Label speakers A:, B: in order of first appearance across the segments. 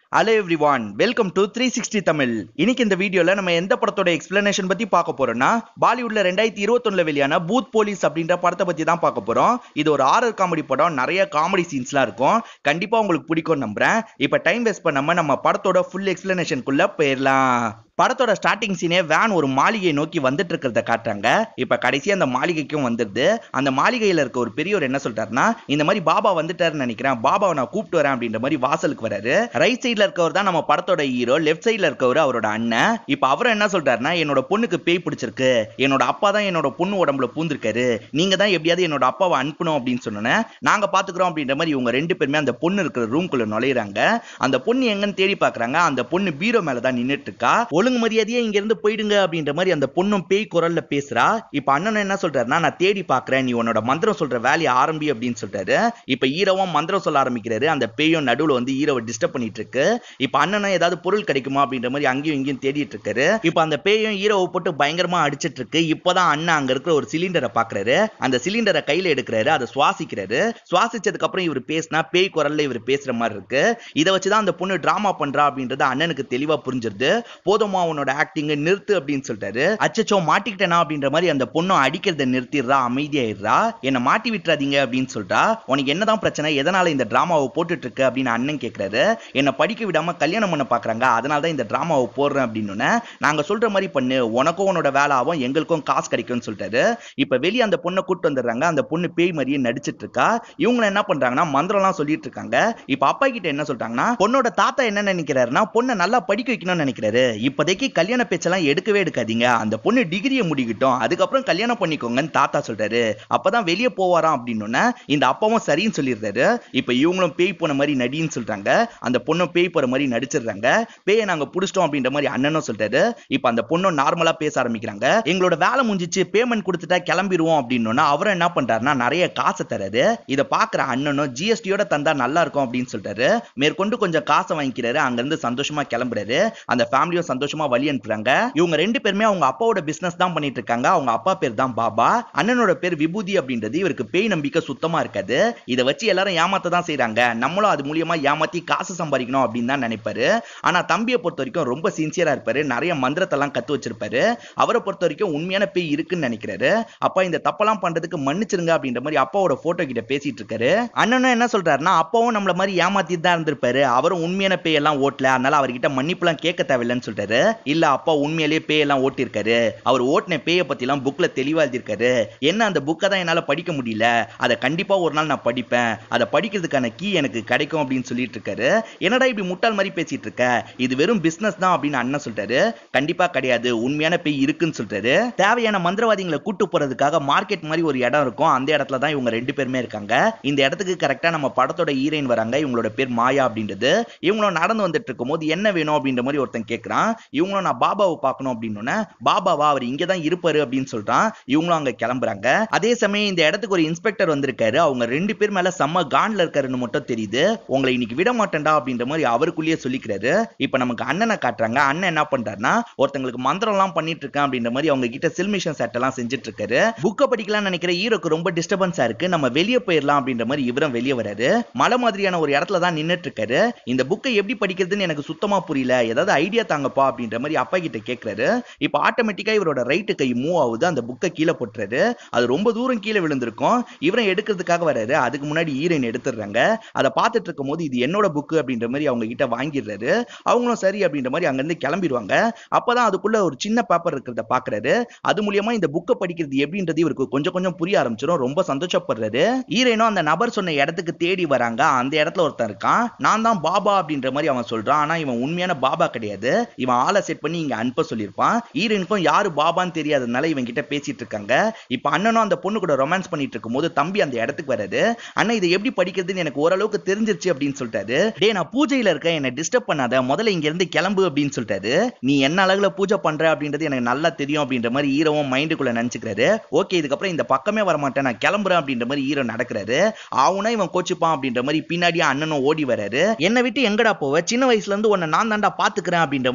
A: hello everyone welcome to three sixty Tamil இன்னைக்கு இந்த வீடியோல நம்ம எந்த படத்தோட எக்ஸ்பிளனேஷன் பத்தி பார்க்க போறோம்னா பாலிவுட்ல ரெண்டாயிரத்தி இருபத்தொன்னுல வெளியான பூத் போலீஸ் அப்படின்ற படத்தை பத்தி தான் பார்க்க போறோம் இது ஒரு ஆரர் காமெடி படம் நிறைய காமெடி சீன்ஸ்லாம் இருக்கும் கண்டிப்பா உங்களுக்கு பிடிக்கும் நம்புறேன் இப்ப டைம் வேஸ்ட் பண்ணாம நம்ம படத்தோட ஃபுல் எக்ஸ்பிளனேஷனுக்குள்ள போயிடலாம் படத்தோட ஸ்டார்டிங் சீனே வேன் ஒரு மாளிகையை நோக்கி வந்துட்டு இருக்கிறத காட்டுறாங்க இப்ப கடைசி அந்த மாளிகைக்கும் வந்துடுது அந்த மாளிகையில இருக்க ஒரு பெரியவர் என்ன சொல்றாருன்னா இந்த மாதிரி பாபா வந்துட்டாருன்னு நினைக்கிறேன் பாபாவை நான் கூப்பிட்டு வரேன் அப்படின்ற மாதிரி வாசலுக்கு வராரு ரைட் சைடுல இருக்கவர் தான் நம்ம படத்தோட ஹீரோ லெஃப்ட் சைடுல இருக்கவர் அவரோட அண்ணன் இப்ப அவரும் என்ன சொல்றாருன்னா என்னோட பொண்ணுக்கு பேய் பிடிச்சிருக்கு என்னோட அப்பா தான் என்னோட பொண்ணு உடம்புல பூந்திருக்காரு நீங்க தான் எப்படியாவது என்னோட அப்பாவை அனுப்பணும் அப்படின்னு சொன்னோன்னே நாங்க பாத்துக்கிறோம் அப்படின்ற மாதிரி இவங்க ரெண்டு பேருமே அந்த பொண்ணு இருக்கிற ரூம்குள்ள நுழையிறாங்க அந்த பொண்ணு எங்கன்னு தேடி பாக்குறாங்க அந்த பொண்ணு பீரோ மேல தான் நின்னுட்டு இருக்கா ஒழுங்கு மரியாதையா இங்க இருந்து போயிடுங்க அப்படின்ற மாதிரி அந்த பொண்ணும் பேய் குரல்ல பேசுறா இப்ப அண்ணன் என்ன சொல்றாருன்னா நான் தேடி பாக்குறேன் நீ உன்னோட மந்திரம் சொல்ற வேலையை ஆரம்பி அப்படின்னு சொல்றாரு இப்ப ஈரவும் மந்திரம் சொல்ல ஆரம்பிக்கிறாரு அந்த பேயும் நடுவுல வந்து ஈரவை டிஸ்டர்ப் பண்ணிட்டு இருக்கு இப்ப அண்ணனும் ஏதாவது பொருள் கிடைக்குமா அப்படின்ற மாதிரி அங்கேயும் இங்கேயும் தேடிட்டு இருக்காரு இப்ப அந்த பேயும் ஈரவை போட்டு பயங்கரமா அடிச்சிட்டு இருக்கு இப்பதான் அண்ணன் அங்க இருக்கிற ஒரு சிலிண்டரை பாக்குறாரு அந்த சிலிண்டரை கையில எடுக்கிறாரு அதை சுவாசிக்கிறாரு சுவாசிச்சதுக்கு அப்புறம் இவர் பேசினா பேய் குரல்ல இவர் பேசுற மாதிரி இருக்கு இதை வச்சுதான் அந்த பொண்ணு டிராமா பண்றா அப்படின்றது அண்ணனுக்கு தெளிவா புரிஞ்சிருது போதுமா உன்னோட ஆக்டிங் நிறுத்து அப்படின்னு சொல்லிட்டாரு அச்சச்சோ மாட்டிக்கிட்டேனா அப்படின்ற மாதிரி அந்த பொண்ணும் அடிக்கிறத நிறுத்திடுறா அமைதியாயிடுறா என்ன மாட்டி விட்டுறாதீங்க அப்படின்னு சொல்றா உனக்கு என்னதான் பிரச்சனை எதனால இந்த டிராமாவை போட்டுட்டு இருக்கு அப்படின்னு அண்ணன் கேக்குறாரு என்ன படிக்க விடாம கல்யாணம் பண்ண பாக்குறாங்க அதனால தான் இந்த டிராமாவை போடுறேன் அப்படின்னு நாங்க சொல்ற மாதிரி பண்ணு உனக்கும் உன்னோட வேலை ஆகும் எங்களுக்கும் காசு கிடைக்கும்னு சொல்லிட்டாரு இப்ப வெளியே அந்த பொண்ணை கூட்டு வந்துடுறாங்க அந்த பொண்ணு பேய் மாதிரியே நடிச்சிட்டு இருக்கா இவங்க என்ன பண்றாங்கன்னா மந்திரம்லாம் சொல்லிட்டு இருக்காங்க இப்ப அப்பா கிட்ட என்ன சொல்றாங்கன்னா பொண்ணோட தாத்தா என்ன நினைக்கிறாருன்னா பொண்ணை நல்லா படிக்க வைக்கணும்னு நினைக்கிறாரு இப்போதைக்கு கல்யாண பேச்செல்லாம் எடுக்கவே எடுக்காதீங்க அந்த பொண்ணு டிகிரியை முடிக்கட்டும் அதுக்கப்புறம் கல்யாணம் பண்ணிக்கோங்கன்னு தாத்தா சொல்றாரு அப்பதான் வெளியே போவாராம் அப்படின்னு இந்த அப்பாவும் சரின்னு சொல்லிடுறாரு இப்ப இவங்களும் பேய் போன மாதிரி நடின்னு சொல்றாங்க அந்த பொண்ணும் பேய் போற மாதிரி நடிச்சிடுறாங்க பேயை நாங்க புடிச்சிட்டோம் அப்படின்ற மாதிரி அண்ணனும் சொல்றாரு இப்ப அந்த பொண்ணும் நார்மலா பேச ஆரம்பிக்கிறாங்க எங்களோட வேலை முடிஞ்சிச்சு பேமெண்ட் கொடுத்துட்டா கிளம்பிடுவோம் அப்படின்னு அவரும் என்ன பண்றாருன்னா நிறைய காசை தராரு இதை பாக்குற அண்ணனும் ஜிஎஸ்டியோட தந்தா நல்லா இருக்கும் அப்படின்னு சொல்றாரு மேற்கொண்டு கொஞ்சம் காசை வாங்கிக்கிறாரு அங்க இருந்து சந்தோஷமா கிளம்புறாரு அந்த ஃபேமிலியும் சந்தோஷமா வழி அனுப்புறாங்க இவங்க ரெண்டு பேருமே அவங்க அப்பாவோட பிசினஸ் தான் பண்ணிட்டு இருக்காங்க அவங்க அப்பா பேர் தான் பாபா அண்ணனோட பேர் விபூதி அப்படின்றது இவருக்கு பேய் நம்பிக்கை சுத்தமா இருக்காது இதை வச்சு எல்லாரும் ஏமாத்த தான் செய்றாங்க நம்மளும் அது மூலியமா ஏமாத்தி காசு சம்பாதிக்கணும் அப்படின்னு தான் நினைப்பாரு ஆனா தம்பியை பொறுத்த வரைக்கும் ரொம்ப சின்சியரா இருப்பாரு நிறைய மந்திரத்தெல்லாம் கத்து வச்சிருப்பாரு அவரை பொறுத்த வரைக்கும் உண்மையான பேய் இருக்குன்னு நினைக்கிறாரு அப்பா இந்த தப்பெல்லாம் பண்றதுக்கு மன்னிச்சிருங்க அப்படின்ற மாதிரி அப்பாவோட போட்டோ கிட்ட பேசிட்டு இருக்காரு அண்ணனும் என்ன சொல்றாருன்னா அப்பாவும் நம்மள மாதிரி ஏமாத்திட்டு தான் இருந்திருப்பாரு அவரும் உண்மையான பேய் எல்லாம் ஓட்டல அதனால அவர்கிட்ட மன்னிப்புலாம் கேட்க தேவையில்லைன்னு சொல்றாரு இல்ல அப்பா உண்மையிலேயே பேய் எல்லாம் ஓட்டிருக்காரு அவர் ஓட்டின பேயை பத்தி எல்லாம் புக்ல தெளிவா எழுதியிருக்காரு என்ன அந்த புக்கை தான் என்னால படிக்க முடியல அதை கண்டிப்பா ஒரு நாள் நான் படிப்பேன் அதை படிக்கிறதுக்கான கீ எனக்கு கிடைக்கும் அப்படின்னு சொல்லிட்டு இருக்காரு என்னடா இப்படி முட்டாள் மாதிரி பேசிட்டு இருக்க இது வெறும் பிசினஸ் தான் அப்படின்னு அண்ணன் சொல்றாரு கண்டிப்பா கிடையாது உண்மையான பேய் இருக்குன்னு சொல்றாரு தேவையான மந்திரவாதிகளை கூட்டு போறதுக்காக மார்க்கெட் மாதிரி ஒரு இடம் இருக்கும் அந்த இடத்துல தான் இவங்க ரெண்டு பேருமே இருக்காங்க இந்த இடத்துக்கு கரெக்டா நம்ம படத்தோட ஹீரோயின் வராங்க இவங்களோட பேர் மாயா அப்படின்றது இவங்களும் நடந்து வந்துட்டு இருக்கும்போது என்ன வேணும் அப்படின்ற மாதிரி ஒருத்தன் கேட்கறான் இவங்களும் நான் பாபாவை பார்க்கணும் அப்படின்னு பாபாவா அவர் இங்க தான் இருப்பாரு அப்படின்னு சொல்றான் இவங்களும் அங்க கிளம்புறாங்க அதே சமயம் இந்த இடத்துக்கு ஒரு இன்ஸ்பெக்டர் வந்திருக்காரு அவங்க ரெண்டு பேர் மேல செம்ம கான்ல இருக்காருன்னு மட்டும் தெரியுது உங்களை இன்னைக்கு விட மாட்டேன்டா அப்படின்ற மாதிரி அவருக்குள்ளேயே சொல்லிக்கிறாரு இப்ப நமக்கு அண்ணனை காட்டுறாங்க அண்ணன் என்ன பண்றாருன்னா ஒருத்தங்களுக்கு மந்திரம் எல்லாம் பண்ணிட்டு இருக்கேன் அப்படின்ற மாதிரி அவங்க கிட்ட சில்மிஷன் செட் எல்லாம் செஞ்சுட்டு இருக்காரு புக்கை படிக்கலாம்னு நினைக்கிற ஹீரோக்கு ரொம்ப டிஸ்டர்பன்ஸா இருக்கு நம்ம வெளியே போயிடலாம் அப்படின்ற மாதிரி இவரும் வெளியே வராரு மலை மாதிரியான ஒரு இடத்துல தான் நின்னுட்டு இருக்காரு இந்த புக்கை எப்படி படிக்கிறதுன்னு எனக்கு சுத்தமா புரியல ஏதாவது ஐடியா தாங்கப்பா அப்படின்ற மாதிரி அப்பா கிட்ட கேக்குறாரு இப்ப ஆட்டோமேட்டிக்கா இவரோட ரைட்டு கை மூவ் ஆகுது அந்த புக்கை கீழே போட்டுறாரு அது ரொம்ப தூரம் கீழே விழுந்திருக்கும் இவரும் எடுக்கிறதுக்காக வராரு அதுக்கு முன்னாடி ஹீரோயின் எடுத்துடுறாங்க அதை பார்த்துட்டு இருக்கும் போது இது என்னோட புக்கு அப்படின்ற மாதிரி அவங்க கிட்ட வாங்கிடுறாரு அவங்களும் சரி அப்படின்ற மாதிரி அங்க இருந்து கிளம்பிடுவாங்க அப்பதான் அதுக்குள்ள ஒரு சின்ன பேப்பர் இருக்கிறத பாக்குறாரு அது மூலியமா இந்த புக்கை படிக்கிறது எப்படின்றது இவருக்கு கொஞ்சம் கொஞ்சம் புரிய ஆரம்பிச்சிடும் ரொம்ப சந்தோஷப்படுறாரு ஹீரோயினும் அந்த நபர் சொன்ன இடத்துக்கு தேடி வராங்க அந்த இடத்துல ஒருத்தன் இருக்கான் நான் தான் பாபா அப்படின்ற மாதிரி அவன் சொல்றான் ஆனா இவன் உண்மையான பாபா கிடையாது இவன் ஆளை செட் பண்ணி இங்க அனுப்ப சொல்லியிருப்பான் ஹீரோயினுக்கும் யாரு பாபான்னு தெரியாததுனால இவன் கிட்ட பேசிட்டு இருக்காங்க இப்ப அண்ணனும் அந்த பொண்ணு கூட ரொமான்ஸ் பண்ணிட்டு இருக்கும்போது தம்பி அந்த இடத்துக்கு வராது அண்ணன் இதை எப்படி படிக்கிறதுன்னு எனக்கு ஓரளவுக்கு தெரிஞ்சிருச்சு அப்படின்னு சொல்லிட்டாரு டே நான் பூஜையில இருக்கேன் என்ன டிஸ்டர்ப் பண்ணாத முதல்ல இங்க இருந்து கிளம்பு அப்படின்னு சொல்லிட்டாரு நீ என்ன அழகுல பூஜை பண்ற அப்படின்றது எனக்கு நல்லா தெரியும் அப்படின்ற மாதிரி ஹீரோவும் மைண்டுக்குள்ள நினைச்சுக்கிறாரு ஓகே இதுக்கப்புறம் இந்த பக்கமே வர மாட்டேன் நான் கிளம்புறேன் அப்படின்ற மாதிரி ஹீரோ நடக்கிறாரு அவனா இவன் கோச்சுப்பான் அப்படின்ற மாதிரி பின்னாடியே அண்ணனும் ஓடி வராரு என்னை விட்டு எங்கடா போவ சின்ன வயசுல இருந்து உன்னை நான் தாண்டா பாத்துக்கிறேன் அப்படின்ற மாதிரி அண்ணன்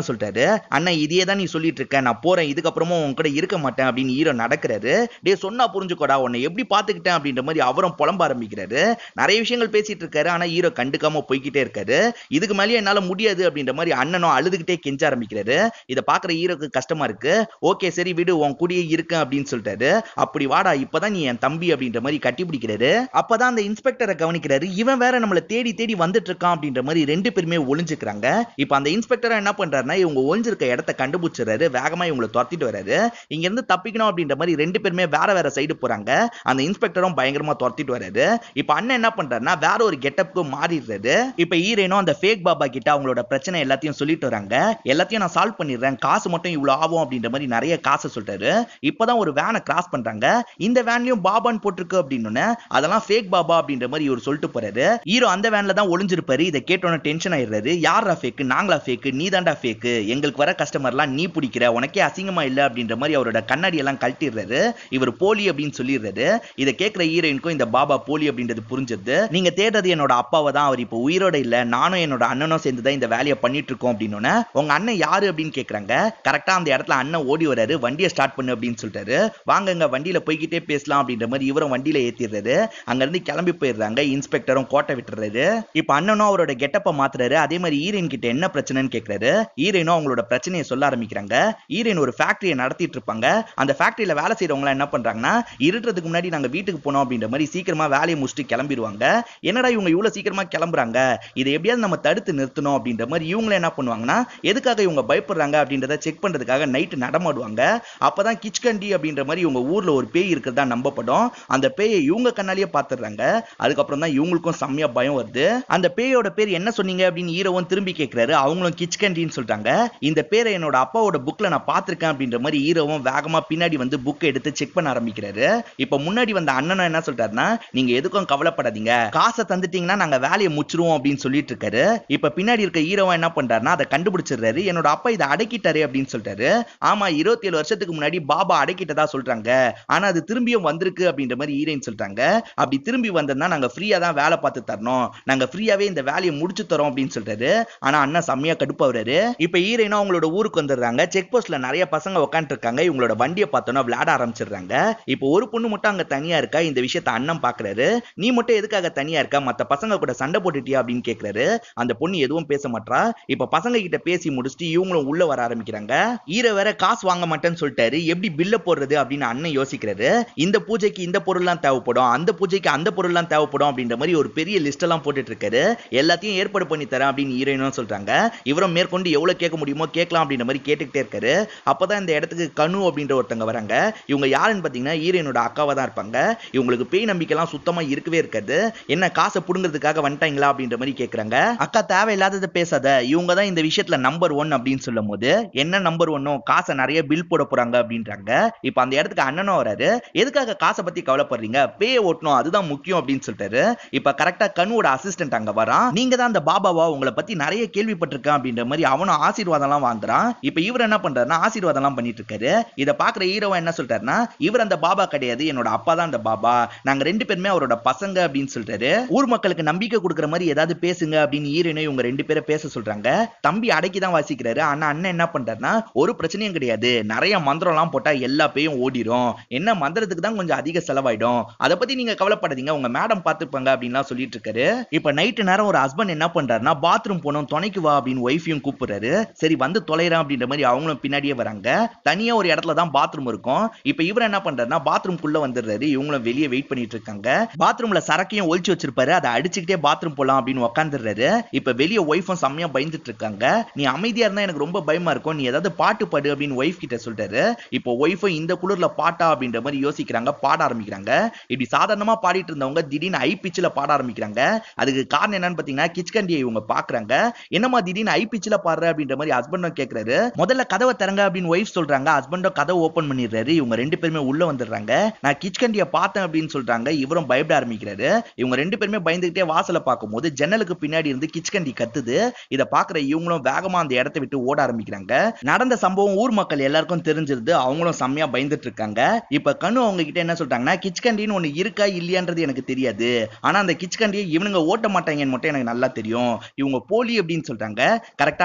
A: சொல்லிட்டாரு அண்ணன் இதையே தான் நீ சொல்லிட்டு இருக்க நான் போறேன் இதுக்கப்புறமும் உன் கூட இருக்க மாட்டேன் அப்படின்னு ஹீரோ நடக்கிறாரு டே சொன்னா புரிஞ்சுக்கோடா உன்னை எப்படி பாத்துக்கிட்டேன் அப்படின்ற மாதிரி அவரும் புலம்ப ஆரம்பிக்கிறாரு நிறைய விஷயங்கள் பேசிட்டு இருக்காரு ஆனா ஹீரோ கண்டுக்காம போய்கிட்டே இருக்காரு இதுக்கு மேலேயே என்னால முடியாது அப்படின்ற மாதிரி அண்ணனும் அழுதுகிட்டே கெஞ்ச ஆரம்பிக்கிறாரு இதை பாக்குற ஹீரோக்கு கஷ்டமா இருக்கு ஓகே சரி விடு உன் கூடயே இருக்கேன் அப்படின்னு சொல்லிட்டாரு அப்படி வாடா இப்பதான் நீ என் தம்பி அப்படின்ற மாதிரி கட்டி பிடிக்கிறாரு அப்பதான் அந்த இன்ஸ்பெக்டரை கவனிக்கிறாரு இவன் வேற நம்மள தேடி தேடி வந்துட்டு இருக்கான் அப்படின்ற மாதிரி ரெண்டு பேருமே ஒளிஞ்சுக்கிறாங்க இப்ப அந்த இன்ஸ்பெக்டர் என்ன பண்றாருன்னா இவங்க ஒளிஞ்சிருக்க இடத்த கண்டுபிடிச்சிடுறாரு வேகமா இவங்களை துரத்திட்டு வராரு இங்க இருந்து தப்பிக்கணும் அப்படின்ற மாதிரி ரெண்டு பேருமே வேற வேற சைடு போறாங்க அந்த இன்ஸ்பெக்டரும் பயங்கரமா துரத்திட்டு வராரு இப்ப அண்ணன் என்ன பண்றாருன்னா வேற ஒரு கெட்டப்க்கு மாறிடுறாரு இப்ப ஈரேனும் அந்த ஃபேக் பாபா கிட்ட அவங்களோட பிரச்சனை எல்லாத்தையும் சொல்லிட்டு வராங்க எல்லாத்தையும் நான் சால்வ் பண்ணிடுறேன் காசு மட்டும் இவ்வளவு ஆகும் அப்படின்ற மாதிரி நிறைய காசை சொல்றாரு இப்பதான் ஒரு வேனை கிராஸ் பண்றாங்க இந்த வேன்லயும் பாபான்னு போட்டிருக்கு அப்படின்னு அதெல்லாம் ஃபேக் பாபா அப்படின்ற மாதிரி இவர் சொல்லிட்டு போறாரு ஹீரோ அந்த வேன்ல தான் ஒளிஞ்சிருப்பாரு இதை கேட்டோன்னு டென்ஷன் ஆயிடுறாரு யாரா ஃபேக் நாங்களா ஃபேக் நீ தாண்டா ஃபேக் எங்களுக்கு வர கஸ்டமர்லாம் நீ பிடிக்கிற உனக்கே அசிங்கமா இல்ல அப்படின்ற மாதிரி அவரோட கண்ணாடி எல்லாம் கழட்டிடுறாரு இவர் போலி அப்படின்னு சொல்லிடுறாரு இதை கேட்கிற ஹீரோயினுக்கும் இந்த பாபா போலி அப்படின்றது புரிஞ்சுது நீங்க தேடுறது என்னோட அப்பாவை தான் அவர் இப்போ உயிரோட இல்ல நானும் என்னோட அண்ணனும் சேர்ந்து தான் இந்த வேலையை பண்ணிட்டு இருக்கோம் அப்படின்னு உங்க அண்ணன் யாரு அப்படின்னு கேக்குறாங்க கரெக்டா அந்த இடத்துல அண்ணன் ஓடி வராரு வண்டியை ஸ்டார்ட் பண்ணு அப்படின்னு சொல்லிட்டாரு வாங்க இங்க வண்டியில போய்கிட்டே பேசலாம் அப்படின்ற மாதிரி இவரும் வண்டியில ஏத்திடுறாரு அங்க இருந்து கிளம்பி போயிடுறாங்க இன்ஸ்பெக்டரும் கோட்டை விட்டுறாரு இப்ப அண்ணனும் அவரோட கெட்டப்ப மாத்துறாரு அதே மாதிரி ஈரன் கிட்ட என்ன பிரச்சனைன்னு கேக்குறாரு ஈரனும் அவங்களோட பிரச்சனையை சொல்ல ஆரம்பிக்கிறாங்க ஈரன் ஒரு ஃபேக்டரியை நடத்திட்டு இருப்பாங்க அந்த ஃபேக்டரியில வேலை செய்யறவங்க என்ன பண்றாங்கன்னா இருட்டுறதுக்கு முன்னாடி நாங்க வீட்டுக்கு போனோம் அப்படின்ற மாதிரி சீக்கிரமா வேலையை முடிச்சுட்டு கிளம்பிடுவாங்க என்னடா இவங்க இவ்வளவு சீக்கிரமா கிளம்புறாங்க இதை எப்படியாவது நம்ம தடுத்து நிறுத்தணும் அப்படின்ற மாதிரி இவங்க என்ன பண்ணுவாங்கன்னா எதுக்காக இவங்க பயப்படுறாங்க அப்படின்றத செக் பண்றதுக்காக நைட்டு நடமாடுவாங்க அப்பதான் கிச்கண்டி அப்படின்ற மாதிரி இவங்க ஊர்ல ஒரு பேய் இருக்கிறதா நம்பப்படும் அந்த பேயை இவங்க கண்ணாலேயே பாத்துடுறாங்க அதுக்கப்புறம் தான் இவங்களுக்கும் செம்மையா பயம் வருது அந்த பேயோட பேர் என்ன சொன்னீங்க அப்படின்னு ஹீரோவும் திரும்பி கேட்கிறாரு அவங்களும் கிச்கண்டின்னு சொல்றாங்க இந்த பேரை என்னோட அப்பாவோட புக்ல நான் பார்த்திருக்கேன் அப்படின்ற மாதிரி ஹீரோவும் வேகமா பின்னாடி வந்து புக்கை எடுத்து செக் பண்ண ஆரம்பிக்கிறாரு இப்ப முன்னாடி வந்த அண்ணனும் என்ன சொல்றாருன்னா நீங்க எதுக்கும் கவலைப்படாதீங்க காசை தந்துட்டீங்கன்னா நாங்க வேலையை முச்சிருவோம் அப்படின்னு சொல்லிட்டு இருக்காரு இப்ப பின்னாடி இருக்க ஹீரோவா என்ன பண்றாருன்னா அதை கண்டுபிடிச்சிடுறாரு என்னோட அப்பா இதை அடக்கிட்டாரு அப்படின்னு சொல்றாரு ஆமா இருபத்தி ஏழு வருஷத்துக்கு முன்னாடி பாபா அடக்கிட்டதா சொல்றாங்க ஆனா அது திரும்பியும் வந்திருக்கு அப்படின்ற மாதிரி ஹீரோயின் சொல்றாங்க அப்படி திரும்பி வந்ததுன்னா நாங்க ஃப்ரீயா தான் வேலை பார்த்து தரணும் நாங்க ஃப்ரீயாவே இந்த வேலையை முடிச்சு தரோம் அப்படின்னு சொல்றாரு ஆனா அண்ணா செம்மையா கடுப்பாவுறாரு இப்ப ஹீரோயினும் அவங்களோட ஊருக்கு வந்துடுறாங்க செக் போஸ்ட்ல நிறைய பசங்க உட்காந்துட்டு இருக்காங்க இவங்களோட வண்டியை பார்த்தோன்னா விளையாட ஆரம்பிச்சிடுறாங்க இப்போ ஒரு பொண்ணு மட்டும் அங்க தனியா இருக்கா இந்த விஷயத்த அண்ணன் பாக்குறாரு நீ மட்டும் எதுக்காக தனியா இருக்க மத்த பசங்க கூட சண்டை போட்டுட்டியா அப்படின்னு கேக்குறாரு அந்த பொண்ணு எதுவும் பேச மாட்டா இப்ப பசங்க கிட்ட பேசி முடிச்சுட்டு இவங்களும் உள்ள வர ஆரம்பிக்கிறாங்க ஈர வேற காசு வாங்க மாட்டேன்னு சொல்லிட்டாரு எப்படி பில்ல போடுறது அப்படின்னு அண்ணன் யோசிக்கிறாரு இந்த பூஜைக்கு இந்த பொருள்லாம் தேவைப்படும் அந்த பூஜைக்கு அந்த பொருள்லாம் தேவைப்படும் அப்படின்ற மாதிரி ஒரு பெரிய லிஸ்ட் எல்லாம் போட்டுட்டு இருக்காரு எல்லாத்தையும் ஏற்பாடு பண்ணி தரேன் அப்படின்னு ஹீரோயினும் சொல்றாங்க இவரும் மேற்கொண்டு எவ்வளவு கேட்க முடியுமோ கேட்கலாம் அப்படின்ற மாதிரி கேட்டுக்கிட்டே இருக்காரு அப்பதான் இந்த இடத்துக்கு கனு அப்படின்ற ஒருத்தங்க வராங்க இவங்க யாருன்னு பாத்தீங்கன்னா ஹீரோயினோட அக்காவா தான் இருப்பாங்க இவங்களுக்கு பேய் நம்பிக்கைலாம் சுத்தமா இருக்கவே இருக்காது என்ன காசை புடுங்கிறதுக்காக வந்துட்டாங்களா அப்படின்ற மாதிரி கேக்குறாங்க அக்கா தேவையில்லாததை பேசாத இவங்க தான் இந்த விஷயத்துல நம்பர் ஒன் அப்படின்னு சொல்லும் போது என்ன நம்பர் ஒன்னும் காசை நிறைய பில் போட போறாங்க அப்படின்றாங்க இப்ப அந்த இடத்துக்கு அண்ணனும் வராரு எதுக்காக காசை பத்தி கவலைப்படுறீங்க பேய ஓட்டணும் அதுதான் முக்கியம் அப்படின்னு சொல்லிட்டாரு இப்ப கரெக்டா கனுவோட அசிஸ்டன்ட் அங்க வரான் நீங்க தான் அந்த பாபாவா உங்களை பத்தி நிறைய கேள்விப்பட்டிருக்கேன் அப்படின்ற மாதிரி அவனும் ஆசீர்வாதம் எல்லாம் வாங்குறான் இப்ப இவர் என்ன பண்றாருன்னா ஆசீர்வாதம் எல்லாம் பண்ணிட்டு இருக்காரு இத பாக்குற ஹீரோவா என்ன சொல்றாருன்னா இவர் அந்த பாபா கிடையாது என்னோட அப்பா தான் அந்த பாபா நாங்க ரெண்டு பேருமே அவரோட பசங்க அப்படின்னு சொல்றாரு ஊர் மக்களுக்கு நம்பிக்கை கொடுக்குற மாதிரி ஏதாவது பேசுங்க அப்படின்னு ஹீரோயினை இவங்க ரெண்டு பேரை பேச சொல்றாங்க தம்பி அடக்கி தான் வாசிக்கிறாரு ஆனா அண்ணன் என்ன பண்றாருன்னா ஒரு பிரச்சனையும் கிடையாது நிறைய மந்திரம் எல்லாம் போட்டா எல்லா பேயும் ஓடிரும் என்ன மந்திரத்துக்கு தான் கொஞ்சம் அதிக செலவாயிடும் அதை பத்தி நீங்க கவலைப்படாதீங்க உங்க மேடம் பாத்துப்பாங்க அப்படின்லாம் சொல்லிட்டு இருக்காரு இப்ப நைட்டு நேரம் ஒரு ஹஸ்பண்ட் என்ன பண்றாருன்னா பாத்ரூம் போனோம் துணைக்கு வா அப்படின்னு ஒய்ஃபையும் கூப்பிடுறாரு சரி வந்து தொலைறேன் அப்படின்ற மாதிரி அவங்களும் பின்னாடியே வராங்க தனியா ஒரு இடத்துல தான் பாத்ரூம் இருக்கும் இப்ப இவர் என்ன பண்றாருன்னா பாத்ரூம் குள்ள வந்துடுறாரு இவங்களும் வெளியே வெயிட் பண்ணிட்டு இருக்காங்க பாத்ரூம்ல சரக்கையும் ஒழிச்சு வச்சிருப்பாரு அதை அடிச்சுக்கிட்டே பாத்ரூம் போலாம் அப்படின்னு உட்காந்துடுறாரு இப்ப வெளியே ஒய்ஃபும் செம்மையா பயந்துட்டு இருக்காங்க நீ அமைதியா இருந்தா எனக்கு ரொம்ப பயமா இருக்கும் நீ ஏதாவது பாட்டு பாடு அப்படின்னு ஒய்ஃப் கிட்ட சொல்றாரு இப்போ ஒய்ஃபும் இந்த குளிர்ல பாட்டா அப்படின்ற மாதிரி யோசிக்கிறாங்க பாட ஆரம்பிக்கிறாங்க இப்படி சாதாரணமா பாடிட்டு இருந்தவங்க திடீர்னு ஐ பிச்சில் பாட ஆரம்பிக்கிறாங்க அதுக்கு காரணம் என்னன்னு பாத்தீங்கன்னா கிச்கண்டியை இவங்க பாக்குறாங்க என்னமா திடீர்னு ஐ பிச்சில் பாடுற அப்படின்ற மாதிரி ஹஸ்பண்டும் கேக்குறாரு முதல்ல கதவை திறங்க அப்படின்னு ஒய்ஃப் சொல்றாங்க ஹஸ்பண்டும் கதவை ஓபன் பண்ணிடுறாரு இவங்க ரெண்டு பேருமே உள்ள வந்துடுறாங்க நான் கிச்கண்டியை பார்த்தேன் அப்படின்னு சொல்றாங்க இவரும் பயப்பட ஆரம்பிக்கிறாரு இவங்க ரெண்டு பேருமே பயந்துகிட்டே வாசலை பார்க்கும்போது ஜன்னலுக்கு பின்னாடி இருந்து கிச்கண்டி கத்துது இதை பாக்குற இவங்களும் வேகமா அந்த இடத்தை விட்டு ஓட ஆரம்பிக்கிறாங்க நடந்த சம்பவம் ஊர் மக்கள் எல்லாருக்கும் தெரிஞ்சிருது அவங்களும் செம்மையா பயந்துட்டு இருக்காங்க இப்ப கனு அவங்க கிட்ட என்ன சொல்றாங்கன்னா கிச்கண்டின்னு ஒண்ணு இருக்கா இல்லையான்றது எனக்கு தெரியாது ஆனா அந்த கிச்கண்டியை இவனுங்க ஓட்ட மாட்டாங்கன்னு மட்டும் எனக்கு நல்லா தெரியும் இவங்க போலி அப்படின்னு சொல்றாங்க கரெக்டா அந்த இடத்துக்கு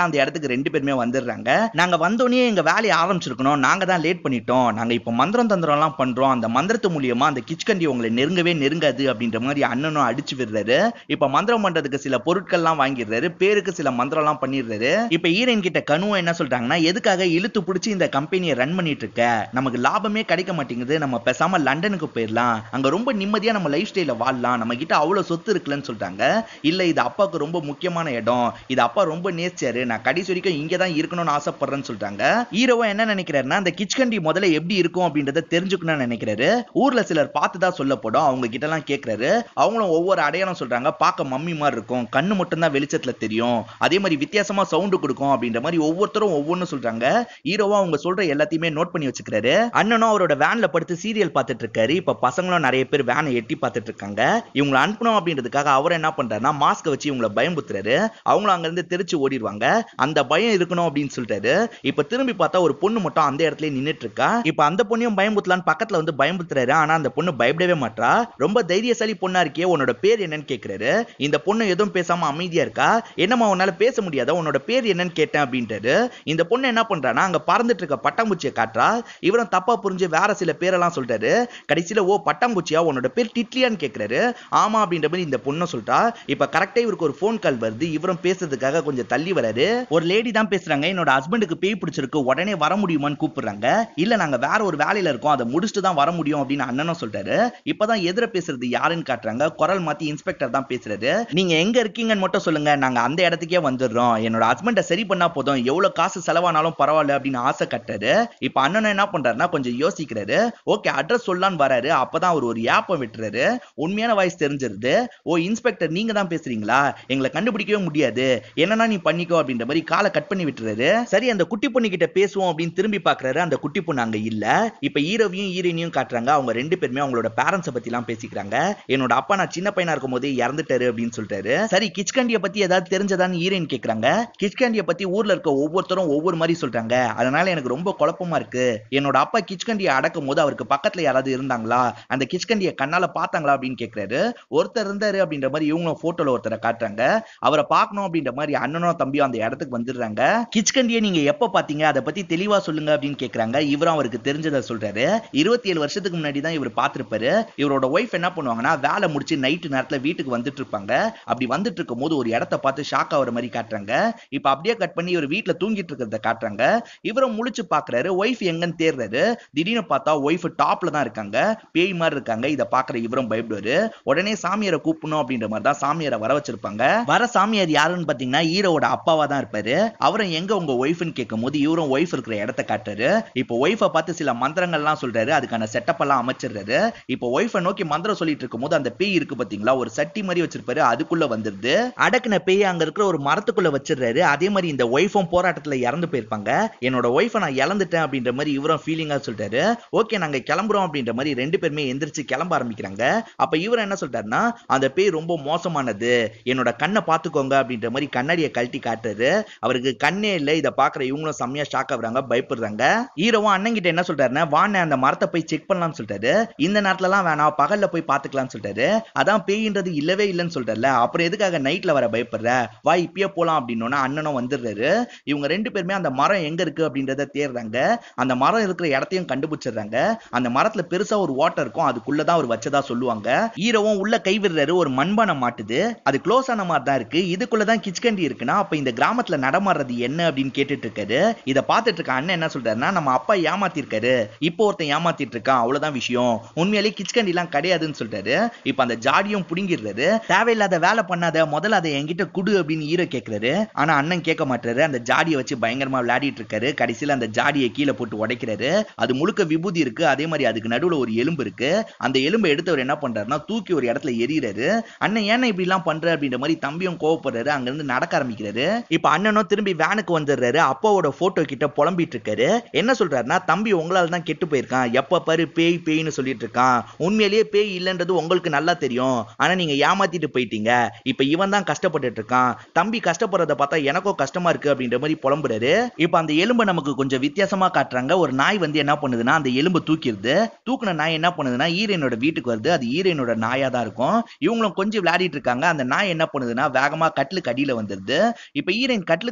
A: இடத்துக்கு ரெண்டு பேருமே வந்துடுறாங்க நாங்க வந்தோடனே எங்க வேலையை ஆரம்பிச்சிருக்கணும் நாங்க தான் லேட் பண்ணிட்டோம் நாங்க இப்ப மந்திரம் தந்திரம் எல்லாம் பண்றோம் அந்த மந்திரத்து மூலியமா அந்த கிச்கண்டி உங்களை நெருங்கவே நெருங்காது அப்படின்ற மாதிரி அண்ணனும் அடிச்சு விடுறாரு இப்ப மந்திரம் பண்றதுக்கு சில பொருட்கள்லாம் வாங்கிடுறாரு பேருக்கு சில மந்திரம் எல்லாம் பண்ணிடுறாரு இப்ப ஈரன் கிட்ட கனுவ என்ன சொல்றாங்கன்னா எதுக்காக இழுத்து பிடிச்சி இந்த கம்பெனியை ரன் பண்ணிட்டு இருக்க நமக்கு லாபமே கிடைக்க மாட்டேங்குது நம்ம பேசாம லண்டனுக்கு போயிடலாம் அங்க ரொம்ப நிம்மதியா நம்ம லைஃப் ஸ்டைல வாழலாம் நம்ம கிட்ட அவ்வளவு சொத்து இருக்குல்லன்னு சொல்றாங்க இல்ல இது அப்பாவுக்கு ரொம்ப முக்கியமான இடம் இது அப்பா ரொம்ப நேசிச்சாரு நான் கடைசி வரைக்கும் இங்க தான் இருக்கணும்னு ஆசைப்படுறேன்னு சொல்றாங்க ஹீரோவா என்ன நினைக்கிறாருன்னா அந்த கிச்கண்டி முதல்ல எப்படி இருக்கும் அப்படின்றத தெரிஞ்சுக்கணும்னு நினைக்கிறாரு ஊர்ல சிலர் பார்த்து தான் சொல்லப்படும் அவங்க கிட்ட எல்லாம் கேட்கிறாரு அவங்களும் ஒவ்வொரு அடையாளம் சொல்றாங்க பார்க்க மம்மி மாதிரி இருக்கும் கண்ணு மட்டும் தான் வெளிச்சத்துல தெரியும் அதே மாதிரி வித்தியாசமா சவுண்டு கொடுக்கும் அப்படின்ற மாதிரி ஒவ்வொருத்தரும் ஒவ்வொன்றும் சொல்றாங்க ஹீரோவா அவங்க சொல்ற எல்லாத்தையுமே நோட் பண்ணி வச்சுக்கிறாரு அண்ணனும் அவரோட வேன்ல படுத்து சீரியல் பார்த்துட்டு இருக்காரு இப்ப பசங்களும் நிறைய பேர் வேனை எட்டி பார்த்துட்டு இருக்காங்க இவங்களை அனுப்பணும் அப்படின்றதுக்காக அவர் என்ன பண்றாருன்னா மாஸ்க் வச்சு இவங்களை பயம்புத்துறாரு அவங்களும் அங்க இருந்து தெரிச்சு ஓடிடுவாங்க அந்த பயம் இருக்கணும் அப்படின்னு சொல்லிட்டாரு இப்ப திரும்பி பார்த்தா ஒரு பொண்ணு மட்டும் அந்த இடத்துல நின்னுட்டு இருக்கா இப்ப அந்த பொண்ணையும் பயம்புத்தலான்னு பக்கத்துல வந்து பயம்புத்துறாரு ஆனா அந்த பொண்ணு பயப்படவே மாட்டா ரொம்ப தைரியசாலி பொண்ணா இருக்கே உன்னோட பேர் என்னன்னு கேக்குறாரு இந்த பொண்ணு எதுவும் பேசாம அமைதியா இருக்கா என்னம்மா உன்னால பேச முடியாதா உன்னோட பேர் என்னன்னு கேட்டேன் அப்படின்றாரு இந்த பொண்ணு என்ன பண்றானா அங்க பறந்துட்டு இருக்க பட்டாம்பூச்சியை காட்டுறா இவரும் தப்பா புரிஞ்சு வேற சில பேரெல்லாம் சொல்றாரு கடைசியில ஓ பட்டாம்பூச்சியா உன்னோட பேர் டிட்லியான்னு கேக்குறாரு ஆமா அப்படின்ற மாதிரி இந்த பொண்ணு சொல்றா இப்ப கரெக்டா இவருக்கு ஒரு ஃபோன் கால் வருது இவரும் பேசுறதுக்காக கொஞ்சம் தள்ளி வராரு ஒரு லேடி தான் பேசுறாங்க என்னோட ஹஸ்பண்டுக்கு பேய் பிடிச்சிருக்கு உடனே வர முடியுமான்னு கூப்பிடுறாங்க இல்ல நாங்க வேற ஒரு வேலையில இருக்கோம் அதை முடிச்சுட்டு தான் வர முடியும் அப்படின்னு அண்ணனும் சொல்றாரு இப்பதான் எதிர பேசுறது யாருன்னு காட்டுறாங்க குரல் மாத்தி இன்ஸ்பெக்டர் தான் பேசுறாரு நீங்க எங்க இருக்கீங்கன்னு மட்டும் சொல்லுங்க நாங்க அந்த இடத்துக்கே வந்துடுறோம் என்னோட ஹஸ்பண்ட சரி பண்ணா போதும் எவ்வளவு காசு செலவானாலும் பரவாயில்ல அப்படின்னு ஆசை கட்டுறாரு இப்ப அண்ணன் என்ன பண்றாருன்னா கொஞ்சம் யோசிக்கிறாரு ஓகே அட்ரஸ் சொல்லலான்னு வராரு அப்பதான் அவர் ஒரு ஏப்பை விட்டுறாரு உண்மையான வாய்ஸ் தெரிஞ்சிருது ஓ இன்ஸ்பெக்டர் நீங்க தான் பேசுறீங்களா எங்களை கண்டுபிடிக்கவே முடியாது என்னன்னா நீ பண்ணிக்கோ அப்படின்ற மாதிரி காலை கட் பண்ணி விட்டுறாரு சரி அந்த குட்டி பொண்ணு கிட்ட பேசுவோம் அப்படின்னு திரும்பி பாக்குறாரு அந்த குட்டி பொண்ணு அங்க இல்ல இப்ப ஹீரோவையும் ஹீரோயினையும் காட்டுறாங்க அவங்க ரெண்டு பேருமே அவங்களோட பேரண்ட்ஸை பத்தி எல்லாம் பேசிக்கிறாங்க என்னோட அப்பா நான் சின்ன பையனா இருக்கும் போது இறந்துட்டாரு அப்படின்னு சொல்லிட்டாரு சரி கிச்கண்டிய பத்தி ஏதாவது தெரிஞ்சதான்னு ஹீரோயின் கேக்குறாங்க கிச்கண்டிய பத்தி ஊர்ல இருக்க ஒவ்வொருத்தரும் ஒவ்வொரு மாதிரி சொல்றாங்க அதனால எனக்கு ரொம்ப குழப்பமா இருக்கு என்னோட அப்பா கிச்கண்டியை அடக்கும் போது அவருக்கு பக்கத்துல யாராவது இருந்தாங்களா அந்த கிச்கண்டிய கண்ணால பார்த்தாங்களா அப்படின்னு கேக்குறாரு ஒருத்தர் இருந்தாரு அப்படின்ற மாதிரி இவங்களும் போட்டோல ஒருத்தரை காட்டுறாங்க அவரை பார்க்கணும் அப்படின்ற மாதிரி அண்ணனும் தம்பியும் அந்த இடத்துக்கு வந்துடுறாங்க கிச்கண்டியை நீங்க எப்ப பாத்தீங்க அதை பத்தி தெளிவா சொல்லுங்க அப்படின்னு கேக்குறாங்க இவரும் அவருக்கு தெரிஞ்சதை சொல்றாரு இருபத்தி ஏழு வருஷத்துக்கு முன்னாடி தான் இவர் பார்த்திருப்பாரு இவரோட ஒய்ஃப் என்ன பண்ணுவாங்கன்னா வேலை முடிச்சு நைட்டு நேரத்துல வீட்டுக்கு வந்துட்டு இருப்பாங்க அப்படி வந்துட்டு இருக்கும் போது ஒரு இடத்த பார்த்து ஷாக் ஆகுற மாதிரி காட்டுறாங்க இப்ப அப்படியே கட் பண்ணி இவர் வீட்டுல தூங்கிட்டு இருக்கிறத காட்டுறாங்க இவரும் முழிச்சு பாக்குறாரு ஒய்ஃப் எங்கன்னு தேடுறாரு திடீர்னு பார்த்தா ஒய்ஃப் டாப்ல தான் இருக்காங்க பேய் மாதிரி இருக்காங்க இத பாக்குற இவரும் பயப்படுவாரு உடனே சாமியாரை கூப்பிடணும் அப்படின்ற மாதிரி தான் சாமியாரை வர வச்சிருப்பாங்க வர சாமியார் யாருன்னு பாத்தீங்கன்னா ஹீரோவோட அப்பாவா தான் இருப்பாரு அவரும் எங்க உங்க ஒய்ஃப்னு கேட்கும் போது இவரும் ஒய்ஃப் இருக்கிற இடத்த காட்டுறாரு இப்போ ஒய்ஃபை பார்த்து சில மந்திரங்கள்லாம் சொல்றாரு அதுக்கான செட்டப் எல்லாம் அமைச்சிடுறாரு இப்போ ஒய்ஃபை நோக்கி மந்திரம் சொல்லிட்டு இருக்கும் போது அந்த பேய் இருக்கு பாத்தீங்களா ஒரு சட்டி மாதிரி வச்சிருப்பாரு அதுக்குள்ள வந்துருது அடக்குன பேய் அங்க இருக்கிற ஒரு மரத்துக்குள்ள வச்சிடுறாரு அதே மாதிரி இந்த ஒய்ஃபும் போராட்டத்துல இறந்து போயிருப்பாங்க என்னோட ஒய்ஃபை நான் இழந்துட்டேன் அப்படின்ற மாதிரி இவரும் ஃபீலிங்கா சொல்றாரு ஓகே நாங்க கிளம்புறோம் அப்படின்ற மாதிரி ரெண்டு பேருமே எந்திரிச்சு கிளம்ப ஆரம்பிக்கிறாங்க அப்ப இவர் என்ன சொல்றாருன்னா அந்த பேய் ரொம்ப மோசமானது என்னோட கண்ணை பாத்துக்கோங்க அப்படின்ற மாதிரி கண்ணாடியை கழட்டி காட்டுறாரு அவருக்கு கண்ணே இல்ல இதை பாக்குற இவங்களும் செம்மையா ஷாக் ஆகுறாங்க பயப்படுறாங்க ஹீரோவும் அண்ணன் கிட்ட என்ன சொல்றாருன்னா வாண்ணே அந்த மரத்தை போய் செக் பண்ணலாம்னு சொல்லிட்டாரு இந்த நேரத்துல எல்லாம் வேணாம் பகல்ல போய் பாத்துக்கலாம்னு சொல்லிட்டாரு அதான் பேயின்றது இல்லவே இல்லைன்னு சொல்றல அப்புறம் எதுக்காக நைட்ல வர பயப்படுற வா இப்பயே போலாம் அப்படின்னோன்னா அண்ணனும் வந்துடுறாரு இவங்க ரெண்டு பேருமே அந்த மரம் எங்க இருக்கு அப்படின்றத தேடுறாங்க அந்த மரம் இருக்கிற இடத்தையும் கண்டுபிடிச்சிடுறாங்க அந்த மரத்துல பெருசா ஒரு வாட்டர் இருக்கும் அதுக்குள்ளதான் அவர் வச்சதா சொல்லுவாங்க ஹீரோவும் உள்ள கை விடுறாரு ஒரு மண்பானம் மாட்டுது அது க்ளோஸ் ஆன மாதிரி தான் இருக்கு இதுக்குள்ளதான் கிச்கண்டி இருக்குன்னா அப்ப இந்த கிராமத்துல நடமாடுறது என்ன அப்படின்னு கேட்டுட்டு இருக்காரு இதை பார்த்துட்டு இருக்க அண்ணன் என்ன சொல்றாருன்னா நம்ம அப்பா ஏமாத்திருக்காரு இப்போ ஒருத்தன் ஏமாத்திட்டு இருக்கான் அவ்வளவுதான் விஷயம் உண்மையிலேயே கிச்கண்டி எல்லாம் கிடையாதுன்னு சொல்றாரு இப்ப அந்த ஜாடியும் புடுங்கிடுறாரு தேவையில்லாத வேலை பண்ணாத முதல்ல அதை என்கிட்ட குடு அப்படின்னு ஹீரோ கேக்குறாரு ஆனா அண்ணன் கேட்க மாட்டாரு அந்த ஜாடியை வச்சு பயங்கரமா விளையாடிட்டு இருக்காரு கடைசியில அந்த ஜாடியை கீழே போட்டு உடைக்கிறாரு அது முழுக்க விபூதி இருக்கு அதே மாதிரி அதுக்கு நடுவுல ஒரு எலும்பு இருக்கு அந்த எலும்பை எடுத்தவர் என்ன பண்றாருன்னா தூக்கி ஒரு இடத்துல எறிகிறாரு அண்ணன் ஏன்னா இப்படி எல்லாம் பண்ற அப்படின்ற மாதிரி தம்பியும் கோவப்படுறாரு அங்க இருந்து நடக்க ஆரம்பிக்கிறாரு இப்ப அண்ணனும் திரும்பி வேனுக்கு வந்துடுறாரு அப்பாவோட போட்டோ கிட்ட புலம்பிட்டு இருக்காரு என்ன சொல்றாருன்னா தம்பி உங்களால தான் கெட்டு போயிருக்கான் எப்ப பாரு பேய் பேய்னு சொல்லிட்டு இருக்கான் உண்மையிலேயே பேய் இல்லைன்றது உங்களுக்கு நல்லா தெரியும் ஆனா நீங்க ஏமாத்திட்டு போயிட்டீங்க இப்ப இவன் தான் கஷ்டப்பட்டுட்டு இருக்கான் தம்பி கஷ்டப்படுறத பார்த்தா எனக்கும் கஷ்டமா இருக்கு அப்படின்ற மாதிரி புலம்புறாரு இப்ப அந்த எலும்பை நமக்கு கொஞ்சம் வித்தியாசமா காட்டுறாங்க ஒரு நாய் வந்து என்ன பண்ணுதுன்னா அந்த எலும்பை தூக்கிடுது தூக்குன நாய் என்ன பண்ணுதுன்னா ஈரனோட வீட்டுக்கு வருது அது ஈரனோட நாயா தான் இருக்கும் இவங்களும் கொஞ்சம் விளையாடிட்டு இருக்காங்க அந்த நாய் என்ன பண்ணுதுன்னா வேகமா கட்டிலுக்கு அடியில வந்துருது இப்ப ஈரன் கட்டிலுக்கு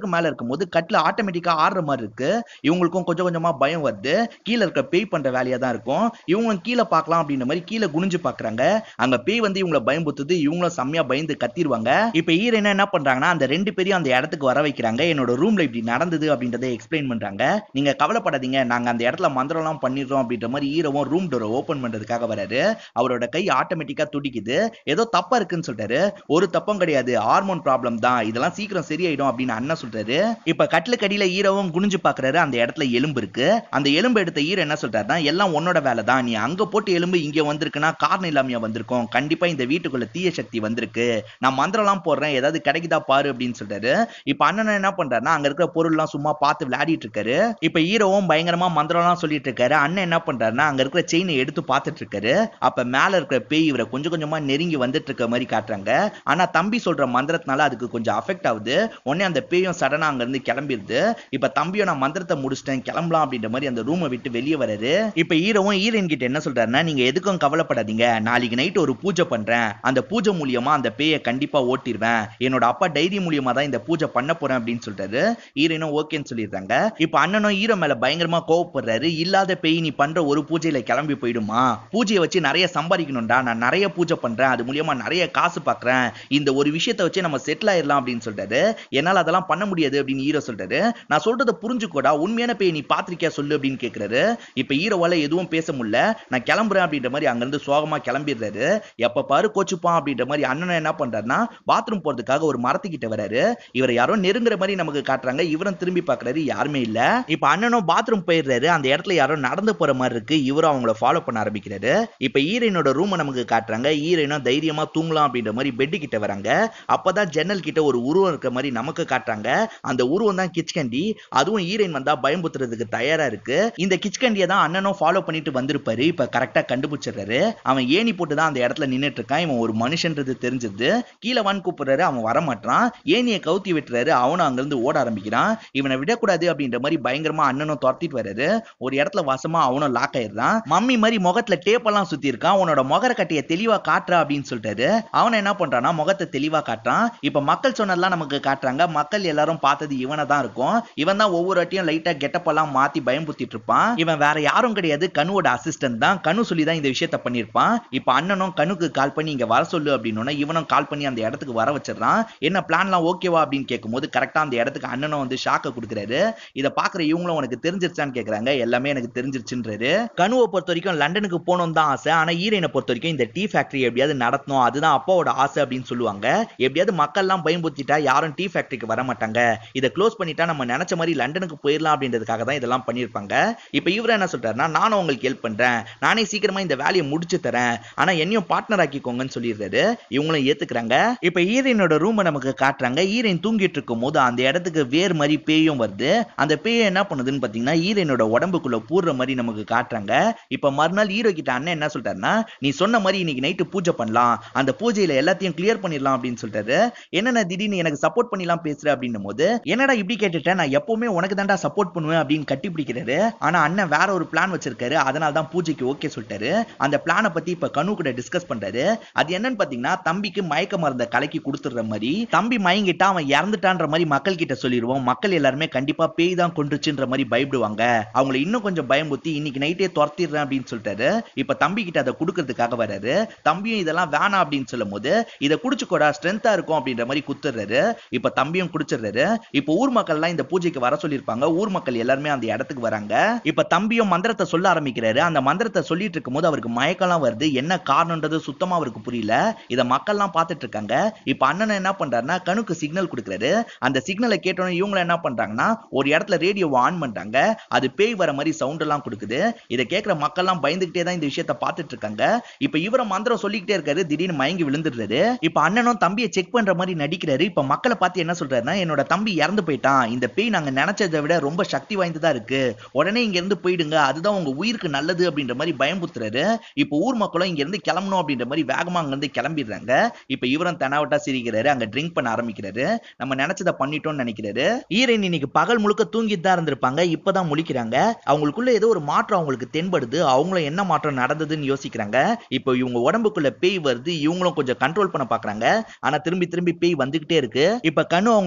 A: கட்டிலுக்கு மேல இருக்கும்போது கட்டில ஆட்டோமேட்டிக்கா ஆடுற மாதிரி இருக்கு இவங்களுக்கும் கொஞ்சம் கொஞ்சமா பயம் வருது கீழே இருக்க பேய் பண்ற வேலையா தான் இருக்கும் இவங்களும் கீழே பார்க்கலாம் அப்படின்ற மாதிரி கீழே குனிஞ்சு பாக்குறாங்க அங்க பேய் வந்து இவங்கள பயம்புத்துது இவங்களும் செம்மையா பயந்து கத்திடுவாங்க இப்ப ஹீரோயின் என்ன பண்றாங்கன்னா அந்த ரெண்டு பேரையும் அந்த இடத்துக்கு வர வைக்கிறாங்க என்னோட ரூம்ல இப்படி நடந்தது அப்படின்றத எக்ஸ்பிளைன் பண்றாங்க நீங்க கவலைப்படாதீங்க நாங்க அந்த இடத்துல மந்திரம் எல்லாம் பண்ணிடுறோம் அப்படின்ற மாதிரி ஹீரோவும் ரூம் டோரை ஓபன் பண்றதுக்காக வராரு அவரோட கை ஆட்டோமேட்டிக்கா துடிக்குது ஏதோ தப்பா இருக்குன்னு சொல்றாரு ஒரு தப்பும் கிடையாது ஹார்மோன் ப்ராப்ளம் தான் இதெல்லாம் சீக்கிரம் சரியாயிடும் அப்படின்னு அண்ணன் சொல்றாரு இப்ப கட்டிலுக்கு அடியில ஹீரோவும் குனிஞ்சு பாக்குறாரு அந்த இடத்துல எலும்பு இருக்கு அந்த எலும்பு எடுத்த ஹீரோ என்ன சொல்றாருன்னா எல்லாம் உன்னோட வேலை தான் நீ அங்க போட்டு எலும்பு இங்க வந்திருக்குன்னா காரணம் இல்லாமையா வந்திருக்கும் கண்டிப்பா இந்த வீட்டுக்குள்ள தீய சக்தி வந்திருக்கு நான் மந்திரம் எல்லாம் போடுறேன் ஏதாவது கிடைக்குதா பாரு அப்படின்னு சொல்றாரு இப்ப அண்ணன் என்ன பண்றாருன்னா அங்க இருக்கிற பொருள் எல்லாம் சும்மா பார்த்து விளையாடிட்டு இருக்காரு இப்ப ஹீரோவும் பயங்கரமா மந்திரம் எல்லாம் சொல்லிட்டு இருக்காரு அண்ணன் என்ன பண்றாருன்னா அங்க இருக்கிற செயினை எடுத்து பார்த்துட்டு இருக்காரு அப்ப மேல இருக்கிற பேய் இவரை கொஞ்சம் கொஞ்சமா நெருங்கி வந்துட்டு இருக்க மாதிரி காட்டுறாங்க ஆனா தம்பி சொல்ற மந்திரத்தினால அதுக்கு கொஞ்சம் அஃபெக்ட் ஆகுது உடனே அந்த பேயும் சடனா அங்க இருந்து கிளம்பிடுது இப்ப தம்பியும் நான் மந்திரத்தை முடிச்சிட்டேன் கிளம்பலாம் அப்படின்ற மாதிரி அந்த ரூமை விட்டு வெளியே வராரு இப்ப ஹீரோவும் ஹீரோயின் கிட்ட என்ன சொல்றாருன்னா நீங்க எதுக்கும் கவலைப்படாதீங்க நாளைக்கு நைட் ஒரு பூஜை பண்றேன் அந்த பூஜை மூலியமா அந்த பேயை கண்டிப்பா ஓட்டிடுவேன் என்னோட அப்பா டைரி மூலியமா தான் இந்த பூஜை பண்ண போறேன் அப்படின்னு சொல்றாரு ஹீரோயினும் ஓகேன்னு சொல்லிடுறாங்க இப்ப அண்ணனும் ஹீரோ மேல பயங்கரமா கோவப்படுறாரு இல்லாத பேய் நீ பண்ற ஒரு பூஜையில கிளம்பி போயிடுமா பூஜையை வச்சு நிறைய சம்பாதிக்கணும்டா நான் நிறைய பூஜை பண்றேன் அது மூலியமா நிறைய காசு பாக்குறேன் இந்த ஒரு விஷயத்தை வச்சு நம்ம செட்டில் ஆயிடலாம் அப்படின்னு சொல்றாரு என்னால அதெல்லாம் பண்ண முடியாது அப்படின்னு ஹீரோ சொல்றாரு நான் சொல்றதை புரிஞ்சுக்கோடா உண்மையான பேய் நீ பாத்திருக்கியா சொல்லு அப்படின்னு கேக்குறாரு இப்ப ஹீரோவால எதுவும் பேச முடியல நான் கிளம்புறேன் அப்படின்ற மாதிரி அங்க இருந்து சோகமா கிளம்பிடுறாரு எப்ப பாரு கோச்சுப்பான் அப்படின்ற மாதிரி அண்ணன் என்ன பண்றாருன்னா பாத்ரூம் போறதுக்காக ஒரு மரத்துக்கிட்ட வராரு இவரை யாரோ நெருங்குற மாதிரி நமக்கு காட்டுறாங்க இவரும் திரும்பி பாக்குறாரு யாருமே இல்ல இப்ப அண்ணனும் பாத்ரூம் போயிடுறாரு அந்த இடத்துல யாரோ நடந்து போற மாதிரி இருக்கு இவரும் அவங்கள ஃபாலோ பண்ண ஆரம்பிக்கிறாரு இப்ப ஹீரோயினோட ரூமை நமக்கு காட்டுறாங்க ஹீரோயினும் தைரியமா தூங்கலாம் அப்படின்ற மாதிரி பெட்டு கிட்ட வராங்க அப்பதான் ஜன்னல் கிட்ட ஒரு உருவம் இருக்க மாதிரி நமக்கு காட்டுறாங்க அந்த உருவம் தான் கிச்கண்டி அதுவும் ஹீரோயின் வந்தா பயம்புத்துறதுக்கு தயாரா இருக்கு இந்த கிச்கண்டியை தான் அண்ணனும் ஃபாலோ பண்ணிட்டு வந்திருப்பாரு இப்ப கரெக்டா கண்டுபிடிச்சிடுறாரு அவன் ஏணி போட்டு தான் அந்த இடத்துல நின்னுட்டு இருக்கான் இவன் ஒரு மனுஷன்றது தெரிஞ்சது கீழே வான் கூப்பிடுறாரு அவன் வரமாட்டான் ஏணியை கவுத்தி விட்டுறாரு அவனும் அங்கிருந்து ஓட ஆரம்பிக்கிறான் இவனை விடக்கூடாது அப்படின்ற மாதிரி பயங்கரமா அண்ணனும் துரத்திட்டு வர்றாரு ஒரு இடத்துல வாசமா அவனும் லாக் ஆயிடுறான் மம்மி மாதிரி முகத்துல டேப் எல்லாம் சுத்தி இருக்கான் உன்னோட முகர கட்டிய தெளிவா காட்டுற அப்படின்னு சொல்லிட்டாரு அவன் என்ன பண்றான்னா முகத்தை தெளிவா காட்டுறான் இப்ப மக்கள் சொன்னதெல்லாம் நமக்கு காட்டுறாங்க மக்கள் எல்லாரும் பார்த்தது இவனை தான் இருக்கும் இவன் தான் ஒவ்வொரு வாட்டியும் லைட்டா கெட்டப் எல்லாம் மாத்தி பயம்புத்திட்டு இருப்பான் இவன் வேற யாரும் கிடையாது கனுவோட அசிஸ்டன்ட் தான் கனு சொல்லி தான் இந்த விஷயத்த பண்ணிருப்பான் இப்ப அண்ணனும் கனுக்கு கால் பண்ணி இங்க வர சொல்லு அப்படின்னு இவனும் கால் பண்ணி அந்த இடத்துக்கு வர வச்சிடறான் என்ன பிளான்லாம் ஓகேவா அப்படின்னு கேட்கும்போது கரெக்டா அந்த இடத்துக்கு அண்ணனும் வந்து ஷாக்க கொடுக்குறாரு இதை பாக்குற இவங்களும் உனக்கு தெரிஞ்சிருச்சான்னு கேக்குறாங்க எல்லாமே எனக்கு தெரிஞ்சிருச்சுன்றாரு கனுவை பொறுத்த வரைக்கும் லண்டனுக்கு போகணும் தான் ஆசை ஆனா ஈரனை பொறுத்த வரைக்கும் இந்த டீ ஃபேக்டரி எப்படியாவது நடத்தணும் அதுதான் அப்பாவோட ஆசை அப்படின்னு சொல்லுவாங்க எப்படியாவது மக்கள்லாம் பயம்புத்திட்டா யாரும் டீ ஃபேக்டரிக்கு வர மாட்டாங்க இதை க்ளோஸ் பண்ணிட்டா நம்ம நினைச்ச மாதிரி லண்டனுக்கு போயிடலாம் அப்படின்றதுக்காக தான் இதெல்லாம் பண்ணியிருப்பாங்க இப்போ இவர் என்ன சொல்றாருன்னா நானும் உங்களுக்கு ஹெல்ப் பண்றேன் நானே சீக்கிரமா இந்த வேலையை முடிச்சு தரேன் ஆனா என்னையும் பார்ட்னர் ஆக்கிக்கோங்கன்னு சொல்லிடுறாரு இவங்களும் ஏத்துக்கிறாங்க இப்போ ஈரனோட ரூமை நமக்கு காட்டுறாங்க ஈரன் தூங்கிட்டு இருக்கும் போது அந்த இடத்துக்கு வேர் மாதிரி பேயும் வருது அந்த பேய் என்ன பண்ணுதுன்னு பாத்தீங்கன்னா ஈரனோட உடம்புக்குள்ள பூர்ற மாதிரி நமக்கு காட்டுறாங்க இப்ப மறுநாள் ஹீரோ கிட்ட அண்ணன் என்ன சொல்றாருன்னா நீ சொன்ன மாதிரி இன்னைக்கு நைட்டு பூஜை பண்ணலாம் அந்த பூஜையில எல்லாத்தையும் கிளியர் பண்ணிடலாம் அப்படின்னு சொல்றாரு என்னென்ன திடீர்னு எனக்கு சப்போர்ட் பண்ணிலாம் பேசுற அப்படின்னும் போது என்னடா இப்படி கேட்டுட்டேன் நான் எப்பவுமே உனக்கு தான்டா சப்போர்ட் பண்ணுவேன் அப்படின்னு கட்டி பிடிக்கிறாரு ஆனா அண்ணன் வேற ஒரு பிளான் வச்சிருக்காரு அதனால தான் பூஜைக்கு ஓகே சொல்லிட்டாரு அந்த பிளானை பத்தி இப்ப கனு கூட டிஸ்கஸ் பண்றாரு அது என்னன்னு பாத்தீங்கன்னா தம்பிக்கு மயக்க மருந்த கலக்கி கொடுத்துடுற மாதிரி தம்பி மயங்கிட்டா அவன் இறந்துட்டான்ற மாதிரி மக்கள் கிட்ட சொல்லிடுவோம் மக்கள் எல்லாருமே கண்டிப்பா பேய் தான் கொண்டுச்சுன்ற மாதிரி பயப்படுவாங்க அவங்கள இன்னும் கொஞ்சம் பயமுத்தி இன்னைக்கு நைட்டே துரத்திடுறேன் அப்படின்னு சொல்லிட்டாரு இப்ப தம்பி கிட்ட அதை கொடுக்கறதுக்காக வராரு தம்பியும் இதெல்லாம் வேணாம் அப்படின்னு சொல்லும் போது இதை குடிச்சுக்கோடா ஸ்ட்ரென்த்தா இருக்கும் அப்படின்ற மாதிரி குத்துறாரு இப்ப தம்பியும் குடிச்சிடுறாரு இப்ப ஊர் மக்கள் எல்லாம் இந்த பூஜைக்கு வர சொல்லியிருப்பாங்க ஊர் மக்கள் எல்லாருமே அந்த இடத்துக்கு வராங்க இப்ப தம்பியும் மந்திரத்தை சொல்ல ஆரம்பிக்கிறாரு அந்த மந்திரத்தை சொல்லிட்டு இருக்கும்போது அவருக்கு மயக்கம்லாம் வருது என்ன காரணம்ன்றது சுத்தமா அவருக்கு புரியல இத மக்கள்லாம் பார்த்துட்டு இருக்காங்க இப்ப அண்ணன் என்ன பண்றாருன்னா கணுக்கு சிக்னல் கொடுக்குறாரு அந்த சிக்னலை கேட்டோன்னே இவங்க என்ன பண்றாங்கன்னா ஒரு இடத்துல ரேடியோ ஆன் பண்றாங்க அது பேய் வர மாதிரி சவுண்ட் எல்லாம் கொடுக்குது இதை கேட்கிற மக்கள்லாம் பயந்துகிட்டே தான் இந்த விஷயத்த பார்த்துட்டு இருக்காங்க இப்ப இவர மந்திரம் சொல்லிக்கிட்டே இருக்காரு திடீர்னு மயங்கி விழுந்துடுறாரு இப்ப அண்ணனும் தம்பியை செக் பண்ற மாதிரி நடிக்கிறாரு இப்ப மக்களை பார்த்து என்ன சொல்றாருன்னா என்னோட தம்பி இறந்து போயிட்டான் இந்த பேய் நாங்க நினைச்சதை விட ரொம்ப சக்தி வாய்ந்ததா இருக்கு உடனே இங்க இருந்து போயிடுங்க அதுதான் உங்க உயிருக்கு நல்லது அப்படின்ற மாதிரி பயம்புத்துறாரு இப்ப ஊர் மக்களும் இங்க இருந்து கிளம்பணும் அப்படின்ற மாதிரி வேகமா அங்க இருந்து கிளம்பிடுறாங்க இப்ப இவரும் தெனாவட்டா சிரிக்கிறாரு அங்க ட்ரிங்க் பண்ண ஆரம்பிக்கிறாரு நம்ம நினைச்சதை பண்ணிட்டோம்னு நினைக்கிறாரு ஈரன் இன்னைக்கு பகல் முழுக்க தூங்கிட்டு தான் இருந்திருப்பாங்க இப்பதான் முழிக்கிறாங்க அவங்களுக்குள்ள ஏதோ ஒரு மாற்றம் அவங்களுக்கு தென்படுது அவங்களும் என்ன மாற்றம் நடந்ததுன்னு யோசிக்கிறாங்க இப்போ இவங்க உடம்புக்குள்ள பேய் வருது இவங்களும் கொஞ்சம் கண்ட்ரோல் பண்ண பாக்குறாங்க ஆனா திரும்பி திரும்பி பேய் வந்துகிட்டே இருக்கு இப்ப கனு அவங்களோட பிஏ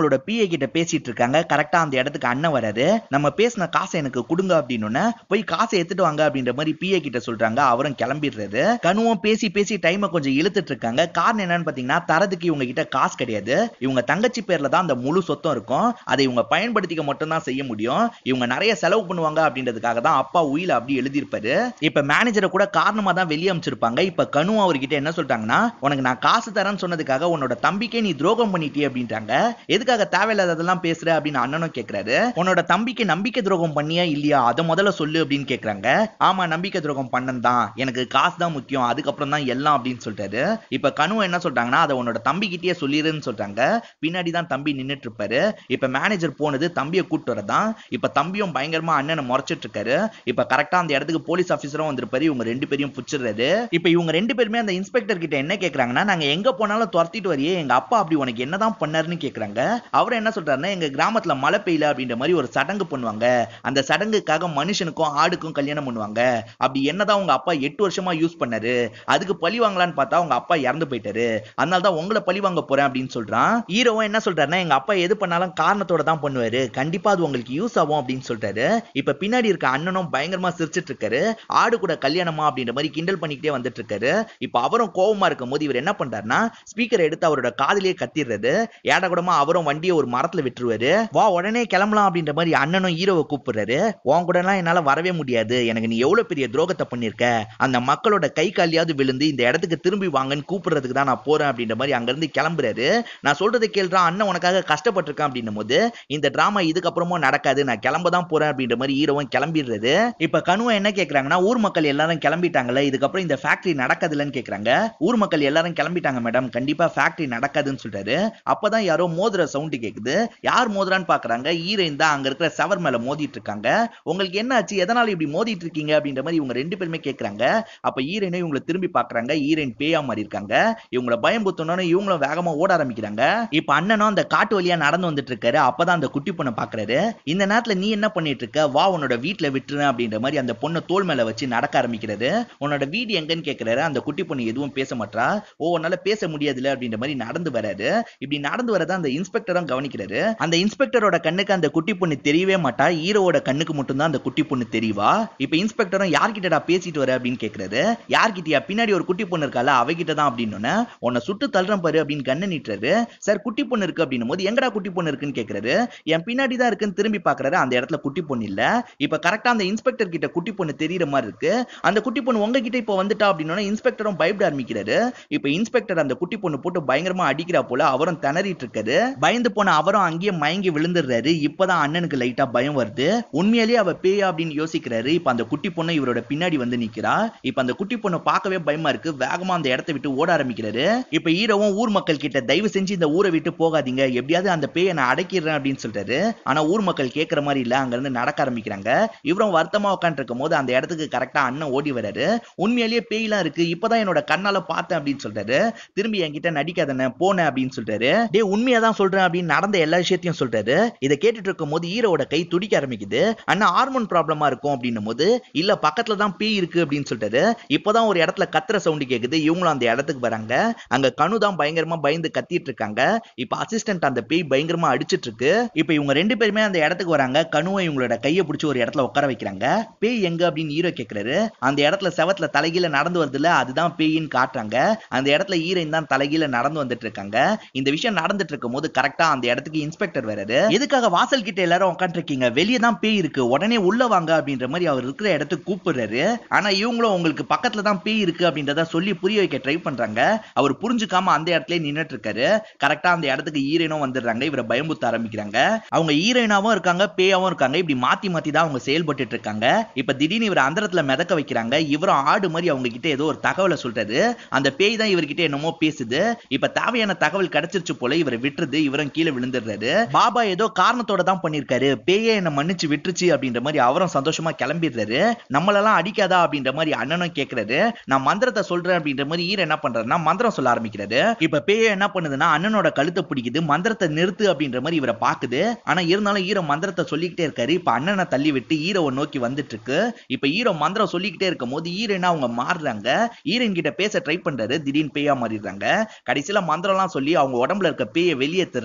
A: கிட்ட பேசிட்டு இருக்காங்க கரெக்டா அந்த இடத்துக்கு அண்ணன் வராரு நம்ம பேசின காசை எனக்கு கொடுங்க அப்படின்னு போய் காசை எடுத்துட்டு வாங்க அப்படின்ற மாதிரி பிஏ கிட்ட சொல்றாங்க அவரும் கிளம்பிடுறாரு கனுவும் பேசி பேசி டைமை கொஞ்சம் இழுத்துட்டு இருக்காங்க காரணம் என்னன்னு பாத்தீங்கன்னா தரதுக்கு இவங்க கிட்ட காசு கிடையாது இவங்க தங்கச்சி பேர்ல தான் அந்த முழு சொத்தம் இருக்கும் அதை இவங்க பயன்படுத்திக்க மட்டும் தான் செய்ய முடியும் இவங்க நிறைய செலவு பண்ணுவாங்க அப்படின்றதுக்காக தான் அப்பா உயில அப்படி எழுதியிருப்பாரு இப்ப மேனேஜரை கூட காரணமா தான் வெளியே அமைச்சிருப்பாங்க இப்ப கனு அவர்கிட்ட என்ன சொல்றாங்கன்னா உனக்கு நான் காசு தரேன்னு சொன்னதுக்காக உன்னோட தம்பிக்கே நீ துரோகம் பண்ணிட்டியே அப்படின்றாங்க எதுக்காக தேவையில்லாததெல்லாம் பேசுற அப்படின்னு அண்ணனும் கேக்குறாரு உன்னோட தம்பிக்கு நம்பிக்கை துரோகம் பண்ணியா இல்லையா அதை முதல்ல சொல்லு அப்படின்னு கேக்குறாங்க ஆமா நம்பிக்கை துரோகம் பண்ணன் தான் எனக்கு காசு தான் முக்கியம் அதுக்கப்புறம் தான் எல்லாம் அப்படின்னு சொல்றாரு இப்ப கனு என்ன சொல்றாங்கன்னா அதை உன்னோட தம்பிக்கிட்டே சொல்லிருன்னு சொல்றாங்க பின்னாடி தான் தம்பி நின்னுட்டு இருப்பாரு இப்ப மேனேஜர் போனது தம்பியை கூட்டு வரதான் இப்ப தம்பியும் பயங்கரமா அண்ணனை முறைச்சிட்டு இருக்காரு இப்ப கரெக்டா அந்த இடத்துக்கு போலீஸ் ஆபீசரும் வந்திருப்பாரு இவங்க ரெண்டு பேரையும் புடிச்சிடுறாரு இப்ப இவங்க ரெண்டு பேருமே அந்த இன்ஸ்பெக்டர் கிட்ட என்ன கேக்குறாங்கன்னா நாங்க எங்க போனாலும் துரத்திட்டு வரையே எங்க அப்பா அப்படி உனக்கு என்னதான் பண்ணாருன்னு கேக்குறாங்க அவர் என்ன சொல்றாருன்னா எங்க கிராமத்துல மழை பெய்யல அப்படின்ற மாதிரி ஒரு சடங்கு பண்ணுவாங்க அந்த சடங்குக்காக மனுஷனுக்கும் ஆடுக்கும் கல்யாணம் பண்ணுவாங்க அப்படி என்னதான் உங்க அப்பா எட்டு வருஷமா யூஸ் பண்ணாரு அதுக்கு பழி வாங்கலான்னு பார்த்தா உங்க அப்பா இறந்து போயிட்டாரு அதனால தான் உங்களை பழி வாங்க போறேன் அப்படின்னு சொல்றான் ஹீரோவும் என்ன சொல்றாருன்னா எங்க அப்பா எது பண்ணாலும் காரணத்தோட தான் பண்ணுவாரு கண்டிப்பா அது உங்களுக்கு யூஸ் ஆகும் அப்படின்னு சொல்றாரு இப்ப பின்னாடி இருக்க அண்ணனும் பயங்கரமா சிரிச்சிட்டு இருக்காரு ஆடு கூட கல்யாணமா அப்படின்ற மாதிரி கிண்டல் பண்ணிக்கிட்டே வந்துட்டு இருக்காரு இப்ப அவரும் கோவமா இருக்கும் போது இவர் என்ன பண்றாருன்னா ஸ்பீக்கரை எடுத்து அவரோட காதிலேயே கத்திடுறது ஏடா கூடமா அவரும் வண்டியை ஒரு மரத்துல விட்டுருவாரு வா உடனே கிளம்பலாம் அப்படின்ற மாதிரி அண்ணனும் ஹீரோவை கூப்பிடுறாரு உன் கூட எல்லாம் என்னால வரவே முடியாது எனக்கு நீ எவ்வளவு பெரிய துரோகத்தை பண்ணிருக்க அந்த மக்களோட கை காலியாவது விழுந்து இந்த இடத்துக்கு திரும்பி வாங்கன்னு கூப்பிடுறதுக்கு தான் நான் போறேன் அப்படின்ற மாதிரி அங்க இருந்து கிளம்புறாரு நான் சொல்றதை கேள்றான் அண்ணன் உனக்காக கஷ்டப்பட்டிருக்கான் அப்படின்னும் போது இந்த டிராமா இதுக்கப்புறமும் நடக்காது நான் கிளம்ப தான் போறேன் அப்படின்ற மாதிரி ஹீரோவும் கிளம்பிடுறது இப்ப கனுவன் என்ன கேக்குறாங்கன்னா ஊர் மக்கள் எல்லாரும் கிளம்பிட்டாங்கல்ல இதுக்கப்புறம் இந்த ஃபேக்டரி நடக்காதுலன்னு கேக்குறாங்க ஊர் மக்கள் எல்லாரும் கிளம்பிட்டாங்க மேடம் கண்டிப்பா ஃபேக்டரி நடக்காதுன்னு சொல்றாரு அப்பதான் யாரோ மோதுற சவுண்ட் கேக்குது யார் மோதுறான்னு பாக்குறாங்க ஹீரோயின் தான் அங்க இருக்கிற சவர் மேல மோதிட்டு இருக்காங்க உங்களுக்கு என்ன ஆச்சு எதனால இப்படி மோதிட்டு இருக்கீங்க அப்படின்ற மாதிரி இவங்க ரெண்டு பேருமே கேக்குறாங்க அப்ப ஹீரோயினும் இவங்களை திரும்பி பாக்குறாங்க ஹீரோயின் பேயா மாதிரி இருக்காங்க இவங்கள பயம் புத்தணும்னு இவங்களும் வேகமா ஓட ஆரம்பிக்கிறாங்க இப்ப அண்ணனும் அந்த காட்டு வழியா நடந்து வந்துட்டு இருக்காரு அப்பதான் அந்த குட்டி பொண்ணை பாக்குறாரு இந்த நேரத்துல நீ என்ன பண்ணிட்டு இருக்க வா உன்னோட வீட்டுல விட்டுரு அப்படின்ற மாதிரி அந்த பொண்ணை தோல் மேல வச்சு நடக்க ஆரம்பிக்கிறது உன்னோட வீடு எங்கன்னு கேக்குறாரு அந்த குட்டி பொண்ணு எதுவும் பேச மாட்டா ஓ உன்னால பேச முடியாதுல அப்படின்ற மாதிரி நடந்து வராரு இப்படி நடந்து வரத அந்த இன்ஸ்பெக்டரும் கவனிக்கிறாரு அந்த இன்ஸ்பெக்டரோட கண்ணுக்கு அந்த குட்டி பொண்ணு தெரியவே மாட்டா ஹீரோவோட கண்ணுக்கு மட்டும்தான் அந்த குட்டி பொண்ணு தெரியவா இப்ப இன்ஸ்பெக்டரும் யார்கிட்டடா பேசிட்டு வர அப்படின்னு கேக்குறாரு யார்கிட்டயா பின்னாடி ஒரு குட்டி பொண்ணு இருக்கால அவகிட்ட தான் அப்படின்னு உன்னை சுட்டு தள்ளுறேன் பாரு அப்படின்னு கண்ணு நீட்டுறாரு சார் குட்டி பொண்ணு இருக்கு அப்படின்னும் போது எங்கடா குட்டி பொண்ணு இருக்குன்னு கேக்குறாரு என் பின்னாடி தான் இருக்குன்னு திரும்பி பாக்குறாரு அந்த இடத்துல குட்டி பொண்ணு இல்ல இப்ப கரெக்டா அந்த இன்ஸ்பெக்டர் கிட்ட குட்டி பொண்ணு தெரியற மாதிரி இருக்கு அந்த குட்டி பொண்ணு உங்ககிட்ட இப்ப வந்துட்டா அப்படின்னு இன்ஸ்பெக்டரும் பயப்பட ஆரம்பிக்கிறாரு இப்ப இன்ஸ்பெக்டர் அந்த குட்டி பொண்ணு போட்டு பயங்கரமா அடிக்கிறா போல அவரும் திணறிட்டு இருக்காரு பயந்து போன அவரும் அங்கேயே மயங்கி விழுந்துடுறாரு இப்பதான் அண்ணனுக்கு லைட்டா பயம் வருது உண்மையிலேயே அவ பேயா அப்படின்னு யோசிக்கிறாரு இப்ப அந்த குட்டி பொண்ணு இவரோட பின்னாடி வந்து நிக்கிறா இப்ப அந்த குட்டி பொண்ணு பார்க்கவே பயமா இருக்கு வேகமா அந்த இடத்தை விட்டு ஓட ஆரம்பிக்கிறாரு இப்ப ஹீரோவும் ஊர் மக்கள் கிட்ட தயவு செஞ்சு இந்த ஊரை விட்டு போகாதீங்க எப்படியாவது அந்த பேயை நான் அடக்கிடுறேன் அப்படின்னு சொல்றாரு ஆனா ஊர் மக்கள் கேட்கற மாதிரி இல்ல அங்க இருந்து நடக்க ஆரம்பிக்கிறாங்க இவரும் வருத்தமா உட்காந்து இருக்கும் போது அந்த இடத்துக்கு கரெக்டா அண்ணன் ஓடி வராரு உண்மையிலேயே பேய்லாம் இருக்கு இப்பதான் என்னோட கண்ணால பார்த்தேன் அப்படின்னு சொல்றாரு திரும்பி என்கிட்ட நடிக்காதன போனேன் அப்படின்னு சொல்றாரு டே உண்மையா தான் சொல்றேன் அப்படின்னு நடந்த எல்லா விஷயத்தையும் சொல்றாரு இதை கேட்டுட்டு இருக்கும் போது ஹீரோட கை துடிக்க ஆரம்பிக்குது அண்ணா ஹார்மோன் ப்ராப்ளமா இருக்கும் அப்படின்னும் போது இல்ல பக்கத்துல தான் பேய் இருக்கு அப்படின்னு சொல்றாரு இப்பதான் ஒரு இடத்துல கத்துற சவுண்ட் கேக்குது இவங்களும் அந்த இடத்துக்கு வராங்க அங்க கனு தான் பயங்கரமா பயந்து கத்திட்டு இருக்காங்க இப்ப அசிஸ்டன்ட் அந்த பேய் பயங்கரமா அடிச்சிட்டு இருக்கு இப்ப இவங்க ரெண்டு பேருமே அந்த இடத்துக்கு வராங்க கனுவை இவங்களோட கையை பிடிச்சி ஒரு இடத்துல உட்கார வைக்கிறாங்க பேய் எங்க அப்படின்னு ஹீரோ கேக்குறாரு அந்த இடத்துல செவத்துல தலைகீழ நடந்து வருதுல அதுதான் பேயின்னு காட்டுறாங்க அந்த இடத்துல ஹீரோயின் தான் தலைகீழ நடந்து வந்துட்டு இருக்காங்க இந்த விஷயம் நடந்துட்டு இருக்கும் போது கரெக்டா அந்த இடத்துக்கு இன்ஸ்பெக்டர் வராரு எதுக்காக வாசல் கிட்ட எல்லாரும் உட்காந்துருக்கீங்க வெளியே தான் பேய் இருக்கு உடனே உள்ள வாங்க அப்படின்ற மாதிரி அவர் இருக்கிற இடத்துக்கு கூப்பிடுறாரு ஆனா இவங்களும் உங்களுக்கு பக்கத்துல தான் பேய் இருக்கு அப்படின்றத சொல்லி புரிய வைக்க ட்ரை பண்றாங்க அவர் புரிஞ்சுக்காம அந்த இடத்துல நின்னுட்டு இருக்காரு கரெக்டா அந்த இடத்துக்கு ஹீரோயினும் வந்துடுறாங்க இவரை பயமுத்த ஆரம்பிக்கிறாங்க அவங்க ஹீரோயினாவும் இருக்காங்க பேயாவும் இருக்காங்க இப்படி மாத்தி மாத்தி தான் அவங்க செயல்பட்டு இருக்காங்க இப்ப திடீர்னு இவர் அந்தரத்துல மிதக்க வைக்கிறாங்க இவரும் ஆடு மாதிரி அவங்க கிட்ட ஏதோ ஒரு தகவலை சொல்றாரு அந்த பேய் தான் இவர்கிட்ட என்னமோ பேசுது இப்ப தேவையான தகவல் கிடைச்சிருச்சு போல இவரை விட்டுருது இவரும் கீழே விழுந்துடுறாரு பாபா ஏதோ காரணத்தோட தான் பண்ணிருக்காரு பேயே என்ன மன்னிச்சு விட்டுருச்சு அப்படின்ற மாதிரி அவரும் சந்தோஷமா கிளம்பிடுறாரு நம்மளெல்லாம் அடிக்காதா அப்படின்ற மாதிரி அண்ணனும் கேக்குறாரு நான் மந்திரத்தை சொல்றேன் அப்படின்ற மாதிரி ஈர என்ன பண்றாருன்னா மந்திரம் சொல்ல ஆரம்பிக்கிறாரு இப்ப பேய என்ன பண்ணுதுன்னா அண்ணனோட கழுத்தை பிடிக்குது மந்திரத்தை நிறுத்து அப்படின்ற மாதிரி இவரை பாக்குது ஆனா இருந்தாலும் ஈரோ மந்திரத்தை சொல்லிக்கிட்டே இருக்காரு இப்ப அண்ணனை தள்ளி விட்டு ஈரோவை நோக்கி வந்துட்டு இருக்கு இப்ப ஈரோ மந்திரம் சொல்லிக்கிட்டே இருக்கும் போது ஈரனா அவங்க மாறுறாங்க ஈரன் கிட்ட பேச ட்ரை பண்றாரு திடீர்னு பேயா மாறிடுறாங்க கடைசியில மந்திரம்லாம் சொல்லி அவங்க உடம்புல இருக்க பேயை வெளியேத்துறாரு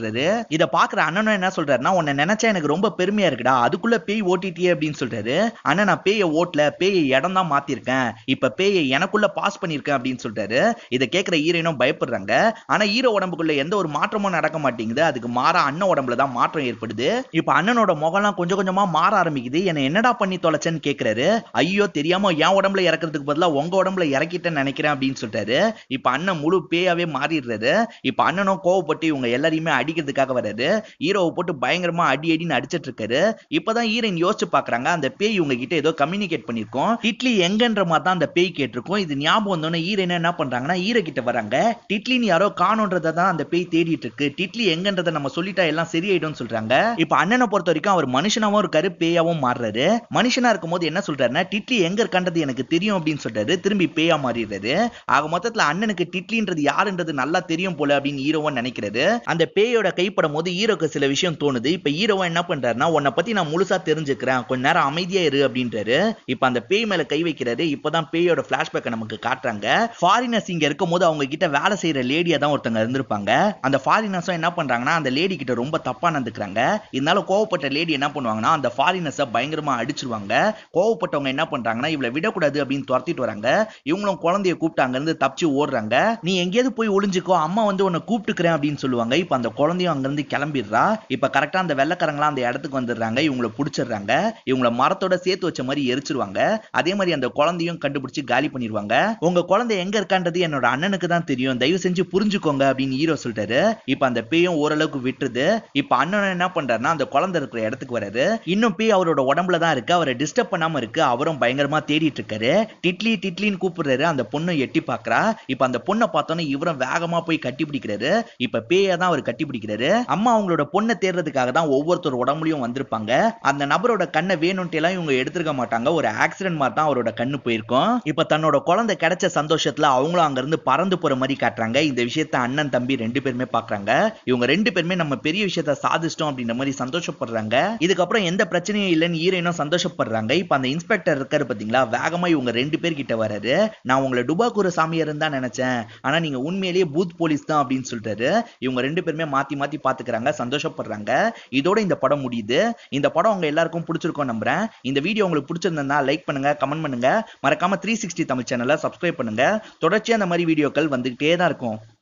A: இத பாக்குற அண்ணனும் என்ன சொல்றாருன்னா உன்னை நினைச்சா எனக்கு ரொம்ப பெருமையா இருக்குடா அதுக்குள்ள பேய் ஓட்டிட்டியே அப்படின்னு சொல்றாரு அண்ணன் நான் பேயை ஓட்டல பேயை இடம் தான் மாத்திருக்கேன் இப்ப பேயை எனக்குள்ள பாஸ் பண்ணிருக்கேன் அப்படின்னு சொல்றாரு இதை கேட்கிற ஹீரோயினும் பயப்படுறாங்க ஆனா ஹீரோ உடம்புக்குள்ள எந்த ஒரு மாற்றமும் நடக்க மாட்டேங்குது அதுக்கு மாறா அண்ணன் உடம்புல தான் மாற்றம் ஏற்படுது இப்ப அண்ணனோட முகம்லாம் கொஞ்சம் கொஞ்சமா மாற ஆரம்பிக்குது என்ன என்னடா பண்ணி தொலைச்சேன்னு கேக்குறாரு ஐயோ தெரியாம என் உடம்புல இறக்குறதுக்கு பதிலா உங்க உடம்புல இறக்கிட்டேன்னு நினைக்கிறேன் அப்படின்னு சொல்றாரு இப்ப அண்ணன் முழு பேயாவே மாறிடுறாரு இப்ப அண்ணனும் கோவப்பட்டு இவங்க எல்லாரையுமே அடிக்கிறதுக்காக வர்றாரு ஹீரோவை போட்டு பயங்கரமா அடி அடின்னு அடிச்சிட்டு இருக்காரு இப்பதான் ஹீரோயின் யோசிச்சு பாக்குறாங்க அந்த பேய் இவங்க கிட்ட ஏதோ கம்யூனிகேட் பண்ணிருக்கோம் டிட்லி எங்கன்ற மாதிரி தான் அந்த பேய் கேட்டிருக்கோம் இது ஞாபகம் வந்தோடனே ஹீரோயின் என்ன பண்றாங்கன்னா ஹீரோ கிட்ட வராங்க டிட்லின்னு யாரோ காணோன்றதை தான் அந்த பேய் தேடிட்டு இருக்கு டிட்லி எங்கன்றதை நம்ம சொல்லிட்டா எல்லாம் சரியாயிடும்னு சொல்றாங்க இப்ப அண்ணனை பொறுத்த வரைக்கும் அவர் மனுஷனாவும் இருக்காரு பேயாவும் மாறுறாரு மனுஷனா இருக்கும் போது என்ன சொல்றாருன்னா டிட்லி எங்க இருக்கான்றது எனக்கு தெரியும் அப்படின்னு சொல்றாரு திரும்பி பேயா மாறிடுறாரு ஆக மொத்தத்துல அண்ணனுக்கு டிட்லின்றது யாருன்றது நல்லா தெரியும் போல அப்படின்னு ஹீரோவும் நினைக்கிறாரு அந்த பேயோட கைப்படும் போது ஹீரோக்கு சில விஷயம் தோணுது இப்ப ஹீரோவும் என்ன பண்றாருன்னா உன்னை பத்தி நான் முழுசா தெரிஞ்சுக்கிறேன் கொஞ்ச நேரம் அமைதியா இரு அப்படின்றாரு இப்ப அந்த பேய் மேல கை வைக்கிறாரு இப்பதான் பேயோட பிளாஷ்பேக்கை நமக்கு காட்டுறாங்க ஃபாரினர்ஸ் இங்க இருக்கும் போது அவங்க கிட்ட வேலை செய்யற லேடியா தான் ஒருத்தங்க இருந்திருப்பாங்க அந்த ஃபாரினர்ஸும் என்ன பண்றாங்கன்னா அந்த லேடி கிட்ட ரொம்ப தப்பா நடந்துக்கிறாங்க இருந்தாலும் கோவப்பட்ட லேடி என்ன பண்ணுவாங்கன்னா அந்த ஃபாரினர்ஸை பயங்கரமா அடிச்சிருவாங்க கோவப்பட்டவங்க என்ன பண்றாங்கன்னா இவளை விடக்கூடாது அப்படின்னு துரத்திட்டு வராங்க இவங்களும் குழந்தைய கூப்பிட்டு அங்க இருந்து தப்பிச்சு ஓடுறாங்க நீ எங்கேயாவது போய் ஒளிஞ்சுக்கோ அம்மா வந்து உன்னை கூப்பிட்டுக்கிறேன் அப்படின்னு சொல்லுவாங்க இப்ப அந்த குழந்தையும் அங்க இருந்து கிளம்பிடுறா இப்ப கரெக்டா அந்த வெள்ளக்காரங்களாம் அந்த இடத்துக்கு வந்துடுறாங்க இவங்களை பிடிச்சிடுறாங்க இவங்கள மரத்தோட சேர்த்து வச்ச மாதிரி எரிச்சிருவாங்க அதே மாதிரி அந்த குழந்தையும் கண்டுபிடிச்சு காலி பண்ணிடுவாங்க உங்க குழந்தை எங்க இருக்கான்றது என்னோட அண்ணனுக்கு தான் தெரியும் தயவு செஞ்சு புரிஞ்சுக்கோங்க அப்படின்னு ஹீரோ சொல்லிட்டாரு இப்ப அந்த பேயும் ஓரளவுக்கு விட்டுருது இப்ப அண்ணன் என்ன பண்றாருன்னா அந்த குழந்தை இருக்கிற இடத்துக்கு வராரு இன்னும் பேய் அவரோட உடம்புல தான் இருக்கு அவரை டிஸ்டர்ப் பண்ணாம இருக்கு அவரும் பயங்கரமா தேடிட்டு இருக்காரு டிட்லி டிட்லின்னு கூப்பிடுறாரு அந்த பொண்ணு எட்டி பாக்குறா இப்ப அந்த பொண்ணை பார்த்தோன்னே இவரும் வேகமா போய் கட்டி பிடிக்கிறாரு இப்ப பேயை தான் அவர் கட்டி பிடிக்கிறாரு அம்மா அவங்களோட பொண்ணை தேடுறதுக்காக தான் ஒவ்வொருத்தர் உடம்புலயும் வந்திருப்பாங்க அந்த நபரோட கண்ணை வேணும்ட்டு எல்லாம் இவங்க எடுத்துருக்க மாட்டாங்க ஒரு ஆக்சிடென்ட் மாதிரி தான் அவரோட கண்ணு போயிருக்கும் இப்ப தன்னோட குழந்தை கிடைச்ச சந்தோஷத்துல அவங்களும் அங்க இருந்து பறந்து போற மாதிரி காட்டுறாங்க இந்த விஷயத்த அண்ணன் தம்பி ரெண்டு பேருமே பாக்குறாங்க இவங்க ரெண்டு பேருமே நம்ம பெரிய விஷயத்த சாதிச்சிட்டோம் அப்படின்ற மாதிரி சந்தோஷப்படுறாங்க இதுக்கப்புறம் எந்த பிரச்சனையும் இல்லைன்னு ஹீரோயினும் சந்தோஷப்படுறாங்க இப்ப அந்த இன்ஸ்பெக்டர் இருக்காரு பாத்தீங்களா வேகமா இவங்க ரெண்டு பேர் கிட்ட வராரு நான் உங்களை டுபாக்கூர் சாமியார் தான் நினைச்சேன் ஆனா நீங்க உண்மையிலேயே பூத் போலீஸ் தான் அப்படின்னு சொல்லிட்டாரு இவங்க ரெண்டு பேருமே மாத்தி மாத்தி பாத்துக்கிறாங்க சந்தோஷப்படுறாங்க இதோட இந்த படம் முடியுது இந்த படம் உங்க எல்லாருக்கும் பிடிச்சிருக்கும் நம்புறேன் இந்த வீடியோ உங்களுக்கு பிடிச்சிருந்தா லைக் பண்ணுங்க கமெண்ட் பண்ணுங்க மறக்காம த்ரீ சிக்ஸ்டி தமிழ் சேனலை சப்ஸ்கிரைப் பண்ணுங்க தொடர்ச்சியா அந்த மாதிரி வீடியோக்கள் வந்துகிட்டே தான் இருக்கும்